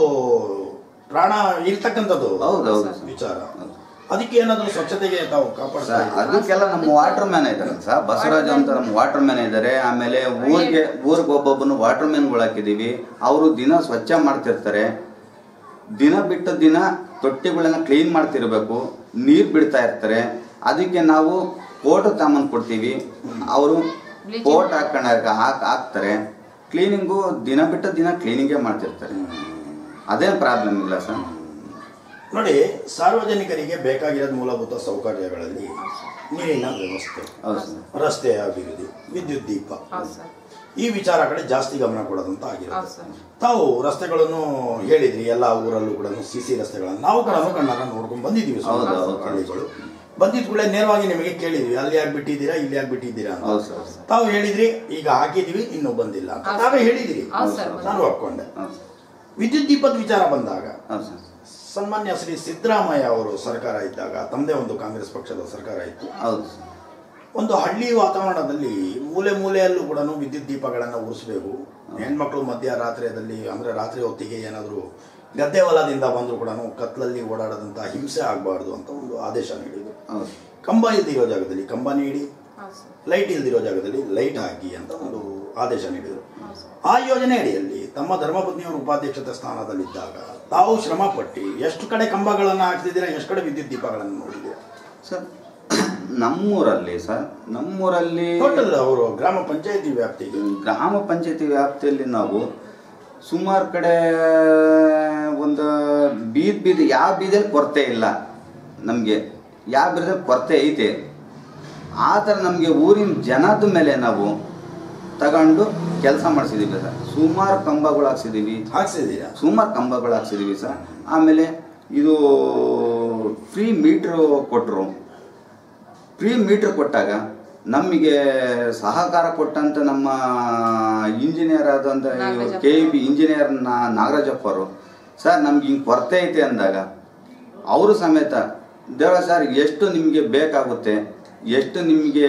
ಪ್ರಾಣ ಇರ್ತಕ್ಕಂಥದ್ದು ಹೌದು, ಹೌದು. ವಿಚಾರ ಅದಕ್ಕೆ ಏನಾದ್ರು ಸ್ವಚ್ಛತೆಗೆ ತಾವು ಕಾಪಾಡ್ತಾ ಸರ್ ಇದ್ದೀರಾ? ಅದಕ್ಕೆಲ್ಲ ನಮ್ಮ ವಾಟರ್ ಮ್ಯಾನ್ ಇದಾರೆ ಸರ್ ಬಸವರಾಜ್ ಅಂತ ನಮ್ಮ ವಾಟರ್ ಮ್ಯಾನ್ ಇದ್ದಾರೆ ಆಮೇಲೆ ಊರಿಗೆ ಊರಿಗೆ ಒಬ್ಬೊಬ್ಬನು ವಾಟರ್ ಮ್ಯಾನ್ಗಳು ಹಾಕಿದೀವಿ ಅವರು ದಿನ ಸ್ವಚ್ಛ ಮಾಡ್ತಿರ್ತಾರೆ ದಿನ ಬಿಟ್ಟು ದಿನ ತೊಟ್ಟಿಗಳನ್ನ ಕ್ಲೀನ್ ಮಾಡ್ತಿರ್ಬೇಕು ನೀರು ಬಿಡ್ತಾ ಇರ್ತಾರೆ ಅದಕ್ಕೆ ನಾವು ಕೋಟು ತಾಮನ್ ಕೊಡ್ತೀವಿ ಅವರು ಕೋಟ್ ಹಾಕೊಂಡ ಹಾಕ್ ಹಾಕ್ತಾರೆ ಕ್ಲೀನಿಂಗು ದಿನ ಬಿಟ್ಟು ದಿನ ಕ್ಲೀನಿಂಗೇ ಮಾಡ್ತಿರ್ತಾರೆ ಅದೇನು ಪ್ರಾಬ್ಲಮ್ ಇಲ್ಲ ಸರ್ ನೋಡಿ ಸಾರ್ವಜನಿಕರಿಗೆ ಬೇಕಾಗಿರೋದು ಮೂಲಭೂತ ಸೌಕರ್ಯಗಳಲ್ಲಿ ನೀರಿನ ವ್ಯವಸ್ಥೆ ಹೌದು ಸರ್ ರಸ್ತೆ ಅಭಿವೃದ್ಧಿ ವಿದ್ಯುತ್ ದೀಪ ಹೌದು ಸರ್ ಈ ವಿಚಾರ ಕಡೆ ಜಾಸ್ತಿ ಗಮನ ಕೊಡೋದಂತ ಹೌದು ಆಗಿರುತ್ತೆ ಸರ್ ತಾವು ರಸ್ತೆಗಳನ್ನು ಹೇಳಿದ್ರಿ ಎಲ್ಲ ಊರಲ್ಲೂ ಕೂಡ ಸಿ ಸಿ ರಸ್ತೆಗಳನ್ನು ನಾವು ಕೂಡ ಕಣ್ಣಾರ ನೋಡ್ಕೊಂಡು ಬಂದಿದ್ದೀವಿ ಸುಮಾರು ಹೌದು, ಹೌದು. ಹಳ್ಳಿಗಳು ಬಂದಿದ್ ಕೂಡ ನೇರವಾಗಿ ನಿಮಗೆ ಕೇಳಿದ್ವಿ ಅಲ್ಲಿ ಯಾಕೆ ಬಿಟ್ಟಿದ್ದೀರಾ ಇಲ್ಲಿ ಯಾಕೆ ಬಿಟ್ಟಿದ್ದೀರಾ ಅಂತ ಹೌದು ಸರ್ ತಾವು ಹೇಳಿದ್ರಿ ಈಗ ಹಾಕಿದೀವಿ ಇನ್ನೂ ಬಂದಿಲ್ಲ ಅಂತ ಹೌದು. ತಾವೇ ಹೇಳಿದಿರಿ ಹೌದು ಸರ್, ನಾನು ಒಪ್ಕೊಂಡೆ ಹೌದು ಸರ್ ವಿದ್ಯುತ್ ದೀಪದ ವಿಚಾರ ಬಂದಾಗ ಹೌದು ಸರ್ ಸನ್ಮಾನ್ಯ ಶ್ರೀ ಸಿದ್ದರಾಮಯ್ಯ ಅವರು ಸರ್ಕಾರ ಇದ್ದಾಗ ತಮ್ಮದೇ ಒಂದು ಕಾಂಗ್ರೆಸ್ ಪಕ್ಷದ ಸರ್ಕಾರ ಇತ್ತು ಹೌದು ಸರ್ ಒಂದು ಹಳ್ಳಿ ವಾತಾವರಣದಲ್ಲಿ ಮೂಲೆ ಮೂಲೆಯಲ್ಲೂ ಕೂಡ ವಿದ್ಯುತ್ ದೀಪಗಳನ್ನು ಉರಿಸಬೇಕು ಹೆಣ್ಮಕ್ಳು ಮಧ್ಯರಾತ್ರಿಯಲ್ಲಿ ಅಂದ್ರೆ ರಾತ್ರಿ ಹೊತ್ತಿಗೆ ಏನಾದರೂ ಗದ್ದೆ ಹೊಲದಿಂದ ಬಂದರೂ ಕೂಡ ಕತ್ಲಲ್ಲಿ ಓಡಾಡದಂತ ಹಿಂಸೆ ಆಗಬಾರ್ದು ಅಂತ ಒಂದು ಆದೇಶ ನೀಡಿದರು ಹೌದು ಕಂಬ ಇಲ್ದಿರೋ ಜಾಗದಲ್ಲಿ ಕಂಬ ನೀಡಿ ಹೌದು ಸರ್ ಲೈಟ್ ಇಲ್ದಿರೋ ಜಾಗದಲ್ಲಿ ಲೈಟ್ ಹಾಕಿ ಅಂತ ಒಂದು ಆದೇಶ ನೀಡಿದರು ಹೌದು ಸರ್ ಆ ಯೋಜನೆ ಅಡಿಯಲ್ಲಿ ತಮ್ಮ ಧರ್ಮಪತ್ನಿಯವರು ಉಪಾಧ್ಯಕ್ಷತೆ ಸ್ಥಾನದಲ್ಲಿದ್ದಾಗ ತಾವು ಶ್ರಮ ಪಟ್ಟು ಎಷ್ಟು ಕಡೆ ಕಂಬಗಳನ್ನು ಹಾಕ್ತಿದ್ದೀರಾ ಎಷ್ಟು ಕಡೆ ವಿದ್ಯುತ್ ದೀಪಗಳನ್ನು ನೋಡಿದ್ದೀರಾ ಸರ್ ನಮ್ಮೂರಲ್ಲಿ ಸರ್ ನಮ್ಮೂರಲ್ಲಿ ಟೋಟಲ್ ಅವರು ಗ್ರಾಮ ಪಂಚಾಯತಿ ವ್ಯಾಪ್ತಿಗೆ ಗ್ರಾಮ ಪಂಚಾಯತಿ ವ್ಯಾಪ್ತಿಯಲ್ಲಿ ನಾವು ಸುಮಾರು ಕಡೆ ಒಂದು ಬೀದ್ ಬೀದಿ ಯಾವ ಬೀದಿಯಲ್ಲಿ ಕೊರತೆ ಇಲ್ಲ ನಮಗೆ ಯಾವ ಬೀದಿಯಲ್ಲಿ ಕೊರತೆ ಐತೆ ಆ ಥರ ನಮಗೆ ಊರಿನ ಜನದ ಮೇಲೆ ನಾವು ತಗೊಂಡು ಕೆಲಸ ಮಾಡಿಸಿದ್ದೀವಿ ಸರ್ ಸುಮಾರು ಕಂಬಗಳು ಹಾಕ್ಸಿದ್ದೀವಿ ಹಾಕ್ಸಿದ್ದೀರಾ ಸುಮಾರು ಕಂಬಗಳು ಹಾಕ್ಸಿದ್ದೀವಿ ಸರ್ ಆಮೇಲೆ ಇದು ಫ್ರೀ ಮೀಟ್ರು ಕೊಟ್ಟರು ಫ್ರೀ ಮೀಟ್ರ್ ಕೊಟ್ಟಾಗ ನಮಗೆ ಸಹಕಾರ ಕೊಟ್ಟಂತ ನಮ್ಮ ಇಂಜಿನಿಯರ್ ಆದಂಥ Nagarajappa. K B engineer Nagarajappa ಅವರು ಸರ್ ನಮ್ಗೆ ಹಿಂಗೆ ಕೊರತೆ ಐತೆ ಅಂದಾಗ ಅವರು ಸಮೇತ ದೇವ ಸರ್ ಎಷ್ಟು ನಿಮಗೆ ಬೇಕಾಗುತ್ತೆ ಎಷ್ಟು ನಿಮಗೆ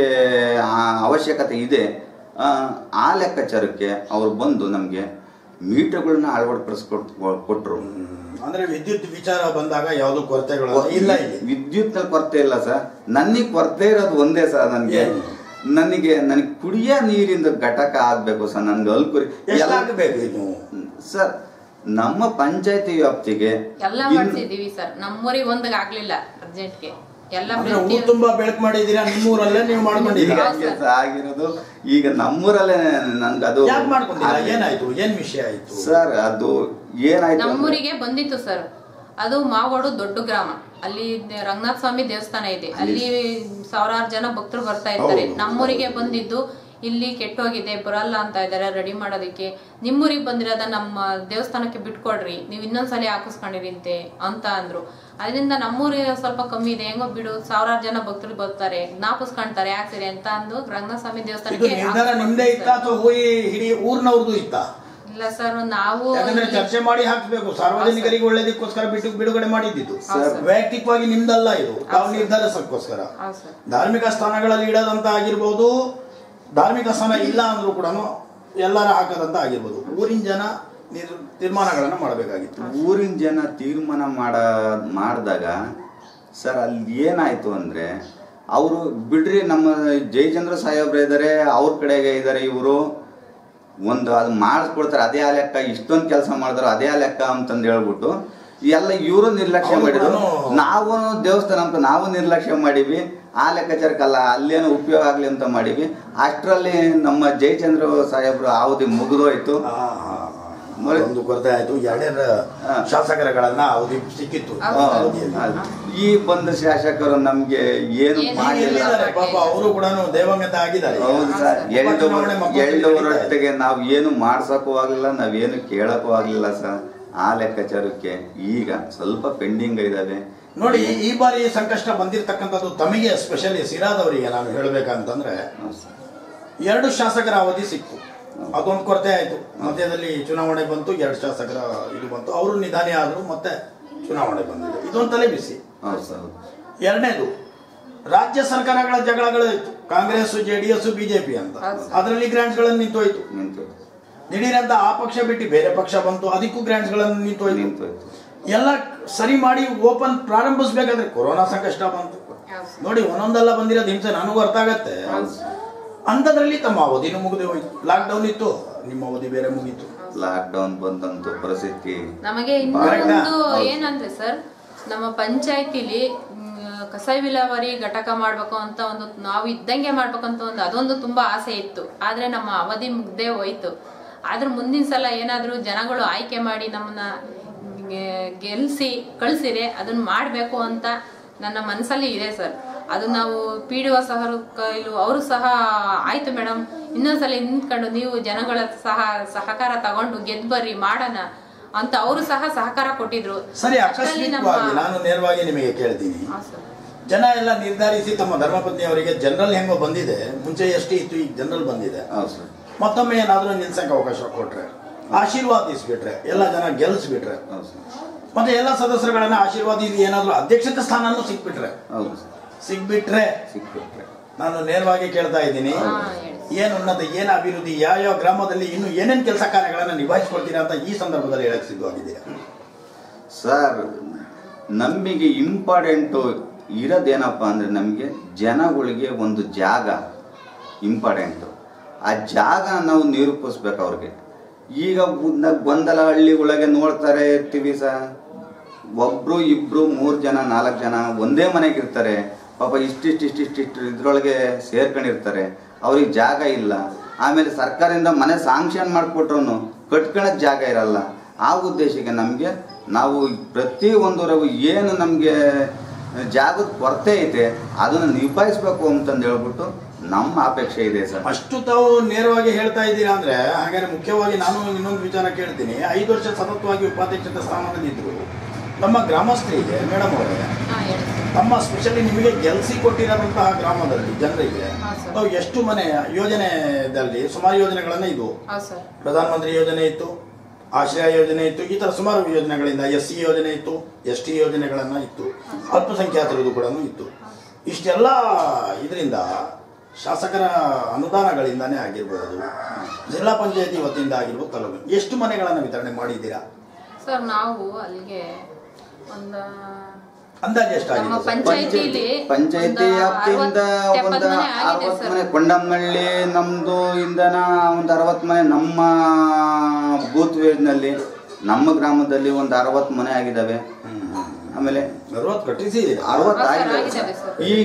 ಅವಶ್ಯಕತೆ ಇದೆ ಆ, ಆ ಲೆಕ್ಕಾಚಾರಕ್ಕೆ ಅವ್ರು ಬಂದು ನಮಗೆ ಮೀಟರ್ಗಳನ್ನ ಅಳವಡಿಸ್ಕೊಟ್ಟು ಕೊಟ್ಟರು ಅಂದ್ರೆ ವಿದ್ಯುತ್ ವಿಚಾರ ಬಂದಾಗ ಯಾವುದು ಕೊರತೆಗಳು ಇಲ್ಲ ಇಲ್ಲಿ ವಿದ್ಯುತ್ ಕೊರತೆ ಇಲ್ಲ ಸರ್ ನನಗೆ ಕೊರತೆ ಇರೋದು ಒಂದೇ ಸರ್ ನನಗೆ ಏನು? ನನಗೆ ನನಗೆ ಕುಡಿಯೋ ನೀರಿಂದ ಘಟಕ ಆಗ್ಬೇಕು ಸರ್ ನನ್ಗೆ ಅಲ್ಕುರಿ ಎಷ್ಟಾಗಬೇಕು ಇದು ಸರ್ ನಮ್ಮ ಪಂಚಾಯತಿ ವ್ಯಾಪ್ತಿಗೆ ಎಲ್ಲ ಇನ್ನು- ಮಾಡ್ಸಿದೀವಿ ಸರ್ ನಮ್ಮೂರಿಗೆ ಒಂದಾಗ ಆಗ್ಲಿಲ್ಲ ಅರ್ಜೆಂಟ್ಗೆ ಎಲ್ಲ ಅಂದ್ರೆ ಪ್ರತಿ- ಊರ್ ತುಂಬಾ ಬೆಳಕು ಮಾಡಿದೀರಾ ನಿಮ್ಮೂರಲ್ಲೇ ನೀವು ಈಗ ಮಾಡ್ಕೊಂಡಿದ್ದೀರಾ ಹಂಗೆ ಸರ್ ಆಗಿರೋದು ಈಗ ನಮ್ಮೂರಲ್ಲೇ ನನ್ಗೆ ಅದು ಯಾಕೆ ಮಾಡ್ಕೊಂಡಿಲ್ಲ ಏನಾಯ್ತು ಏನ್ ವಿಷಯ ಆಯ್ತು ಸರ್ ಅದು ಏನಾಯ್ತು ಅಂದ್ರೆ- ನಮ್ಮೂರಿಗೆ ಬಂದಿತ್ತು ಸರ್ ಅದು ಮಾಗೋಡು ದೊಡ್ಡ ಗ್ರಾಮ ಅಲ್ಲಿ ರಂಗನಾಥ ಸ್ವಾಮಿ ದೇವಸ್ಥಾನ ಇದೆ ಅಲ್ಲಿ ಸಾವಿರಾರು ಜನ ಭಕ್ತರು ಬರ್ತಾ ಇರ್ತಾರೆ ಹೌದು. ನಮ್ಮೂರಿಗೆ ಬಂದಿದ್ದು ಇಲ್ಲಿ ಕೆಟ್ಟೋಗಿದೆ ಬರಲ್ಲ ಅಂತ ಇದ್ದಾರೆ ರೆಡಿ ಮಾಡೋದಕ್ಕೆ ನಿಮ್ಮೂರಿಗೆ ಬಂದಿರೋದ ನಮ್ಮ ದೇವಸ್ಥಾನಕ್ಕೆ ಬಿಟ್ಕೊಡ್ರಿ ನೀವು ಇನ್ನೊಂದ್ಸಲಿ ಹಾಕಿಸ್ಕೊಂಡಿರಿಂತೆ ಅಂತ ಅಂದ್ರು ಅದರಿಂದ ನಮ್ಮೂರಿಗೆ ಸ್ವಲ್ಪ ಕಮ್ಮಿ ಇದೆ ಹೆಂಗೋ ಬಿಡು ಸಾವಿರಾರು ಜನ ಭಕ್ತರು ಬರ್ತಾರೆ ಜ್ಞಾಪಿಸ್ಕೊಂತಾರೆ ಯಾಕೆ ಅಂತ ಅಂದು ರಂಗನಾಥ ಸ್ವಾಮಿ ಇದು ದೇವಸ್ಥಾನಕ್ಕೆ ನಿರ್ಧಾರ ನಿಮ್ದೇ ಇತ್ತ ಹಾಕಿಸ್ಕೊಡ್ತಾರೆ ಅಥವಾ ಹೋಗಿ ಇಡೀ ಊರ್ನವ್ರದ್ದು ಇತ್ತ ಸರ್. ಇಲ್ಲ ಸರ್ ನಾವು ಯಾಕಂದ್ರೆ ಇಲ್ಲಿ- ಚರ್ಚೆ ಮಾಡಿ ಹಾಕ್ಬೇಕು ಸಾರ್ವಜನಿಕರಿಗೆ ಒಳ್ಳೇದಕ್ಕೋಸ್ಕರ ಬಿಟ್ಟು ಬಿಡುಗಡೆ ಮಾಡಿದ್ದು ಹೌದು ಸರ್. ವೈಯಕ್ತಿಕವಾಗಿ ನಿಮ್ದಲ್ಲ ಇದು ತಾವು ನಿರ್ಧರಿಸಕ್ಕೋಸ್ಕರ ಹೌದು ಸರ್ ಧಾರ್ಮಿಕ ಸ್ಥಾನಗಳಲ್ಲಿ ಇಡೋದಂತ ಆಗಿರ್ಬೋದು ಧಾರ್ಮಿಕ ಸ್ಥಾನ ಇಲ್ಲ ಅಂದ್ರೂ ಕೂಡ ಎಲ್ಲರ ಹಾಕದಂತ ಆಗಿರ್ಬೋದು ಊರಿನ ಜನ ನಿರ್- ತೀರ್ಮಾನಗಳನ್ನ ಮಾಡಬೇಕಾಗಿತ್ತು ಊರಿನ ಜನ ತೀರ್ಮಾನ ಮಾಡ ಮಾಡಿದಾಗ ಸರ್ ಅಲ್ಲಿ ಏನಾಯ್ತು ಅಂದ್ರೆ ಅವರು ಬಿಡ್ರಿ ನಮ್ಮ ಜಯಚಂದ್ರ ಸಾಹೇಬ್ರು ಇದ್ದಾರೆ ಅವ್ರ ಕಡೆಗೆ ಇದ್ದಾರೆ ಇವರು ಒಂದು ಅದು ಮಾಡಿಸ್ಕೊಡ್ತಾರೆ ಅದೇ ಆ ಲೆಕ್ಕ ಇಷ್ಟೊಂದು ಕೆಲಸ ಮಾಡಿದ್ರು ಅದೇ ಆ ಲೆಕ್ಕ ಅಂತಂದು ಹೇಳ್ಬಿಟ್ಟು ಎಲ್ಲ ಇವರು ನಿರ್ಲಕ್ಷ್ಯ ಅವ್ರು ಮಾಡಿದ್ರು ಕೂಡನು- ನಾವು ದೇವಸ್ಥಾನ ಅಂತ ನಾವು ನಿರ್ಲಕ್ಷ್ಯ ಮಾಡಿವಿ ಆ ಲೆಕ್ಕಾಚಾರಕ್ಕಲ್ಲ ಅಲ್ಲೇನೋ ಉಪಯೋಗ ಆಗಲಿ ಅಂತ ಮಾಡಿವಿ ಅಷ್ಟರಲ್ಲಿ ನಮ್ಮ ಜಯಚಂದ್ರ ಸಾಹೇಬ್ರು ಅವಧಿ ಮುಗಿದೋಯ್ತು ಆ, ಆ, ಆ. ಒಂದು ಕೊರತೆ ಆಯ್ತು ಎರಡೇ ಹಾ. ಶಾಸಕರುಗಳನ್ನ ಅವಧಿ ಸಿಕ್ಕಿತ್ತು ಹೌದು ಆ, ಸರ್. ಅವಧಿಯಲ್ಲಿ. ಅದು. ಈ ಬಂದ ಶಾಸಕರು ನಮ್ಗೆ ಏನು ಏನು ಈಗ ಮಾಡಿಲ್ಲ ಎಲ್ಲಿದ್ದಾರೆ ಪಾಪ ಅವರು ಕೂಡ ದೇವಂಗತ ಆಗಿದ್ದಾರೆ ಹೌದು ಸರ್ ಉಪ ಚುನಾವಣೆ ಮತ್ತೊಂದು ಎಳ್ಳವರೊಟ್ಟಿಗೆ ನಾವು ಏನು ಮಾಡ್ಸಕ್ಕೂ ಆಗ್ಲಿಲ್ಲ ನಾವೇನು ಕೇಳಕ್ಕೂ ಆಗ್ಲಿಲ್ಲ ಸರ್ ಆ ಲೆಕ್ಕಾಚಾರಕ್ಕೆ ಈಗ ಸ್ವಲ್ಪ ಪೆಂಡಿಂಗ್ ಇದಾವೆ ನೋಡಿ ಈ ಬಾರಿ ಸಂಕಷ್ಟ ಬಂದಿರತಕ್ಕಂಥದ್ದು ತಮಗೆ ಸ್ಪೆಷಲಿ ಸಿರಾದವರಿಗೆ ನಾನು ಹೇಳ್ಬೇಕಂತಂದ್ರೆ ಹೌದು ಸರ್. ಎರಡು ಶಾಸಕರ ಅವಧಿ ಸಿಕ್ತು ಅದೊಂದು ಕೊರತೆ ಆಯ್ತು ಮಧ್ಯದಲ್ಲಿ ಚುನಾವಣೆ ಬಂತು ಎರಡು ಶಾಸಕರ ಇದು ಬಂತು ಅವರು ನಿಧಾನ ಆದ್ರು ಮತ್ತೆ ಚುನಾವಣೆ ಬಂದಿದೆ ಇದೊಂದು ತಲೆ ಬಿಸಿ ಹೌದು ಸರ್ ಹೌದು. ಎರಡನೇದು ರಾಜ್ಯ ಸರ್ಕಾರಗಳ ಜಗಳಗಳು ಇತ್ತು Congress J D S BJP ಅಂತ ಹೌದು. ಅದರಲ್ಲಿ ಗ್ರಾಂಟ್ಗಳನ್ನು ನಿಂತೋಯ್ತು ನಿಂತು ದಿಢೀರಂತ ಆ ಪಕ್ಷ ಬಿಟ್ಟು ಬೇರೆ ಪಕ್ಷ ಬಂತು ಅದಕ್ಕೂ ಗ್ರಾಂಟ್ಸ್ಗಳನ್ನು ನಿಂತೋಯ್ತು ನಿಂತೋಯ್ತು ಎಲ್ಲ ಸರಿ ಮಾಡಿ ಓಪನ್ ಪ್ರಾರಂಭಿಸ್ಬೇಕಾದ್ರೆ ಕೊರೋನಾ ಸಂಕಷ್ಟ ಬಂತು ಹೌದು ಸರ್. ನೋಡಿ ಒಂದೊಂದೆಲ್ಲ ಬಂದಿರೋದು ಹಿಂಸೆ ನನಗೂ ಅರ್ಥ ಆಗತ್ತೆ ಅಂಥದ್ರಲ್ಲಿ ತಮ್ಮ ಅವಧಿನೂ ಮುಗಿದು ಹೋಯ್ತು ಲಾಕ್ಡೌನ್ ಇತ್ತು ನಿಮ್ಮ ಅವಧಿ ಬೇರೆ ಮುಗೀತು ಲಾಕ್ ಡೌನ್ ಬಂದಂತ ಪರಿಸ್ಥಿತಿ ನಮಗೆ Correct ಆ? ಇನ್ನೊಂದು ಹೌದು. ಏನಂದ್ರೆ ಸರ್ ನಮ್ಮ ಪಂಚಾಯತಿಲಿ ಕಸ ವಿಲೇವಾರಿ ಘಟಕ ಮಾಡ್ಬೇಕು ಅಂತ ಒಂದು ನಾವು ಇದ್ದಂಗೆ ಮಾಡ್ಬೇಕು ಅಂತ ಒಂದು ಅದೊಂದು ತುಂಬಾ ಆಸೆ ಇತ್ತು ಆದ್ರೆ ನಮ್ಮ ಅವಧಿ ಮುಗ್ದೇ ಹೋಯ್ತು ಆದ್ರೆ ಮುಂದಿನ ಸಲ ಏನಾದ್ರೂ ಜನಗಳು ಆಯ್ಕೆ ಮಾಡಿ ನಮ್ಮನ್ನ ಗೆ- ಗೆಲ್ಸಿ ಕಳ್ಸಿರೆ ಅದನ್ನ ಮಾಡ್ಬೇಕು ಅಂತ ನನ್ನ ಮನಸ್ಸಲ್ಲಿ ಇದೆ ಸರ್ ಅದು ನಾವು ಪಿ ಡಿ ಒ ಸಹ ಕೈಲು ಅವರು ಸಹ ಆಯ್ತು ಮೇಡಮ್ ಇನ್ನೊಂದ್ಸಲ ನಿಂತ್ಕೊಂಡು ನೀವು ಜನಗಳ ಸಹ ಸಹಕಾರ ತಗೊಂಡು ಗೆದ್ದು ಬರ್ರಿ ಮಾಡೋಣ ಅಂತ ಅವರು ಸಹ ಸಹಕಾರ ಕೊಟ್ಟಿದ್ರು ಸರಿ ಅಷ್ಟ್ರಲ್ಲಿ ಆಕಸ್ಮಿಕವಾಗಿ ನಾನು ನೇರವಾಗಿ ನಿಮಗೆ ಕೇಳ್ತೀನಿ ಹಾ, ಸರ್. ಜನ ಎಲ್ಲ ನಿರ್ಧರಿಸಿ ತಮ್ಮ ಧರ್ಮಪತ್ನಿ ಅವರಿಗೆ ಜನರಲ್ ಹೆಂಗೋ ಬಂದಿದೆ ಮುಂಚೆ ಎಷ್ಟು ಇತ್ತು ಈಗ ಜನರಲ್ ಬಂದಿದೆ ಹೌದು ಸರ್ ಮತ್ತೊಮ್ಮೆ ಏನಾದ್ರೂ ನಿಲ್ಸಕ್ಕೆ ಅವಕಾಶ ಕೊಟ್ರೆ ಆಶೀರ್ವಾದಿಸ್ಬಿಟ್ರೆ ಎಲ್ಲ ಜನ ಗೆಲ್ಸ್ಬಿಟ್ರೆ ಹೌದು ಸರ್ ಮತ್ತೆ ಎಲ್ಲ ಸದಸ್ಯರುಗಳನ್ನ ಆಶೀರ್ವಾದಿಸಿ ಏನಾದ್ರೂ ಅಧ್ಯಕ್ಷತೆ ಸ್ಥಾನನೂ ಸಿಕ್ಬಿಟ್ರೆ ಹೌದು ಸರ್ ಸಿಕ್ಬಿಟ್ರೆ ಸಿಕ್ಬಿಟ್ರೆ ನಾನು ನೇರವಾಗಿ ಕೇಳ್ತಾ ಇದ್ದೀನಿ ಹಾ, ಹೇಳಿ. ಏನು ಉನ್ನತ ಏನು ಅಭಿವೃದ್ಧಿ ಯಾವ ಯಾವ ಗ್ರಾಮದಲ್ಲಿ ಇನ್ನು ಏನೇನು ಕೆಲಸ ಕಾರ್ಯಗಳನ್ನ ನಿಭಾಯಿಸ್ಕೊಳ್ತೀರಾ ಅಂತ ಈ ಸಂದರ್ಭದಲ್ಲಿ ಹೇಳಕ್ ಸಿದ್ಧವಾಗಿದ್ದೀರಾ ಸರ್ ನಮಗೆ ಇಂಪಾರ್ಟೆಂಟು ಇರೋದೇನಪ್ಪ ಅಂದರೆ ನಮಗೆ ಜನಗಳಿಗೆ ಒಂದು ಜಾಗ ಇಂಪಾರ್ಟೆಂಟು ಆ ಜಾಗ ನಾವು ನಿರೂಪಿಸ್ಬೇಕು ಅವ್ರಿಗೆ ಈಗ ಉದ್ದ- ಗೊಂದಲ ಹಳ್ಳಿಗಳಿಗೆ ನೋಡ್ತಾರೆ ಇರ್ತೀವಿ ಸರ್ ಒಬ್ರು ಇಬ್ರು ಮೂರು ಜನ ನಾಲ್ಕು ಜನ ಒಂದೇ ಮನೆಗೆ ಇರ್ತಾರೆ ಪಾಪ ಇಷ್ಟಿಷ್ಟು ಇಷ್ಟಿಷ್ಟು ಇಷ್ಟು ಇದ್ರೊಳಗೆ ಸೇರ್ಕೊಂಡಿರ್ತಾರೆ ಅವ್ರಿಗೆ ಜಾಗ ಇಲ್ಲ ಆಮೇಲೆ ಸರ್ಕಾರದಿಂದ ಮನೆ ಸಾಂಕ್ಷನ್ ಮಾಡಿಕೊಟ್ರು ಕಟ್ಕೊಳಕ್ ಜಾಗ ಇರಲ್ಲ ಆ ಉದ್ದೇಶಕ್ಕೆ ನಮಗೆ ನಾವು ಪ್ರತಿ ಒಂದರವು ಏನು ನಮಗೆ ಜಾಗದ ಕೊರತೆ ಐತೆ ಅದನ್ನು ನಿಭಾಯಿಸ್ಬೇಕು ಅಂತಂದು ಹೇಳ್ಬಿಟ್ಟು ನಮ್ಮ ಅಪೇಕ್ಷೆ ಇದೆ ಸರ್ ಅಷ್ಟು ತಾವು ನೇರವಾಗಿ ಹೇಳ್ತಾ ಇದ್ದೀರಾ ಅಂದ್ರೆ ಹಾಗಾದ್ರೆ ಮುಖ್ಯವಾಗಿ ನಾನು ಇನ್ನೊಂದು ವಿಚಾರ ಕೇಳ್ತೀನಿ ಐದು ವರ್ಷ ಸತತವಾಗಿ ಉಪಾಧ್ಯಕ್ಷತೆ ಸ್ಥಾನದಲ್ಲಿದ್ರು ನಮ್ಮ ಗ್ರಾಮಸ್ಥರಿಗೆ ಮೇಡಮ್ ಅವರೇ ಹಾ ಹೇಳಿ ಸರ್ ತಮ್ಮ ಸ್ಪೆಷಲಿ ನಿಮಗೆ ಗೆಲ್ಸಿ ಕೊಟ್ಟಿರೋಂತಹ ಗ್ರಾಮದಲ್ಲಿ ಜನರಿಗೆ ಹಾ, ಸರ್. ತಾವು ಎಷ್ಟು ಮನೆ ಯೋಜನೆದಲ್ಲಿ ಸುಮಾರು ಯೋಜನೆಗಳನ್ನ ಇದು ಹೌದು ಸರ್ ಪ್ರಧಾನಮಂತ್ರಿ ಯೋಜನೆ ಇತ್ತು ಆಶ್ರಯ ಯೋಜನೆ ಇತ್ತು ಈ ತರ ಸುಮಾರು ಯೋಜನೆಗಳಿಂದ ಎಸ್ ಸಿ ಯೋಜನೆ ಇತ್ತು ಎಸ್ ಟಿ ಯೋಜನೆಗಳನ್ನ ಇತ್ತು ಅಲ್ಪಸಂಖ್ಯಾತರದು ಕೂಡ ಇತ್ತು ಇಷ್ಟೆಲ್ಲ ಇದರಿಂದ ಶಾಸಕರ ಅನುದಾನಗಳಿಂದಾನೇ ಆಗಿರ್ಬೋದು ಜಿಲ್ಲಾ ಪಂಚಾಯತಿ ವತಿಯಿಂದ ಆಗಿರ್ಬೋದು ತಾಲೂಕು ಎಷ್ಟು ಮನೆಗಳನ್ನು ವಿತರಣೆ ಮಾಡಿದ್ದೀರಾ ಸರ್ ನಾವು ಅಲ್ಲಿಗೆ ಒಂದು ಅಂದಾಜು ನಮ್ಮ ಎಷ್ಟಾಗಿದೆ ಸರ್? ಪಂಚಾಯತಿಲಿ ಪಂಚಾಯತಿ ಒಂದು ವ್ಯಾಪ್ತಿಯಿಂದ ಅರವತ್ತು, ಒಂದು ಎಪ್ಪತ್ತು ಮನೆ ಆಗಿದೆ ಅರವತ್ತು ಸರ್. ಮನೆ ಕೊಂಡಮ್ಮಳ್ಳಿ ನಮ್ದು ಇಂದನ ಒಂದು ಅರವತ್ತು ಮನೆ ನಮ್ಮ ಬೂತ್ ವೇಜ್ನಲ್ಲಿ ನಮ್ಮ ಗ್ರಾಮದಲ್ಲಿ ಒಂದು ಅರವತ್ತು ಮನೆ ಆಗಿದ್ದಾವೆ ಆಮೇಲೆ ಅರವತ್ತು ಕಟ್ಟಿಸಿದ್ದೀರಾ ಅರವತ್ತು ಹಾ, ಸರ್, ಆಗಿದ್ದಾವೆ ಆಗಿದ್ದಾವೆ ಸರ್. ಈಗ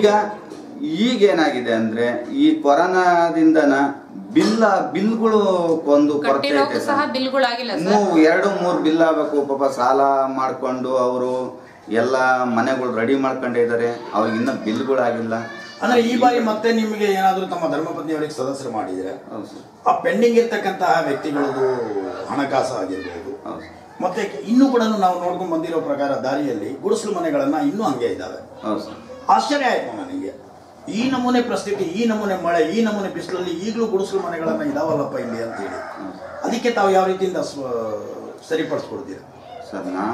ಈಗ ಏನಾಗಿದೆ ಅಂದ್ರೆ ಈ ಕೊರೋನಾದಿಂದನ ಬಿಲ್ ಬಿಲ್ಗಳು ಒಂದು ಕೊರತೆ ಕಟ್ಟಿರೋಕ್ಕೂ ಐತೆ ಸಹ ಸರ್. ಬಿಲ್ಗಳಾಗಿಲ್ಲ ಸರ್ ಮೂ ಎರಡು ಮೂರು ಬಿಲ್ ಆಗಬೇಕು ಪಾಪ ಸಾಲ ಮಾಡ್ಕೊಂಡು ಅವರು ಎಲ್ಲ ಮನೆಗಳು ರೆಡಿ ಮಾಡ್ಕೊಂಡಿದ್ದಾರೆ ಅವ್ರಿಗೆ ಇನ್ನೂ ಬಿಲ್ಗಳಾಗಿಲ್ಲ ಅಂದ್ರೆ ಈ ಬಾರಿ ಮತ್ತೆ ನಿಮಗೆ ಏನಾದರೂ ತಮ್ಮ ಧರ್ಮಪತ್ನಿಯವರಿಗೆ ಸದಸ್ಯರು ಮಾಡಿದ್ರೆ ಹೌದು ಸರ್ ಆ ಪೆಂಡಿಂಗ್ ಇರ್ತಕ್ಕಂತಹ ವ್ಯಕ್ತಿಗಳದು ಹಣಕಾಸು ಆಗಿರ್ಬೋದು ಹೌದು ಸರ್ ಮತ್ತೆ ಇನ್ನೂ ಕೂಡ ನಾವು ನೋಡ್ಕೊಂಡು ಬಂದಿರೋ ಪ್ರಕಾರ ದಾರಿಯಲ್ಲಿ ಗುಡಿಸಲು ಮನೆಗಳನ್ನ ಇನ್ನೂ ಹಂಗೆ ಇದ್ದಾವೆ ಹೌದು ಸರ್ ಆಶ್ಚರ್ಯ ಆಯ್ತು ನನಗೆ ಈ ನಮೂನೆ ಪರಿಸ್ಥಿತಿ ಈ ನಮೂನೆ ಮಳೆ ಈ ನಮೂನೆ ಬಿಸಿಲಲ್ಲಿ ಈಗಲೂ ಗುಡಿಸಲು ಮನೆಗಳನ್ನ ಇದಾವಲ್ಲಪ್ಪ ಇಲ್ಲಿ ಅಂತೇಳಿ ಅದಕ್ಕೆ ತಾವು ಯಾವ ರೀತಿಯಿಂದ ಸ್ವ- ಸರಿಪಡಿಸ್ಕೊಡ್ತೀರಾ ಸರ್ ನಾ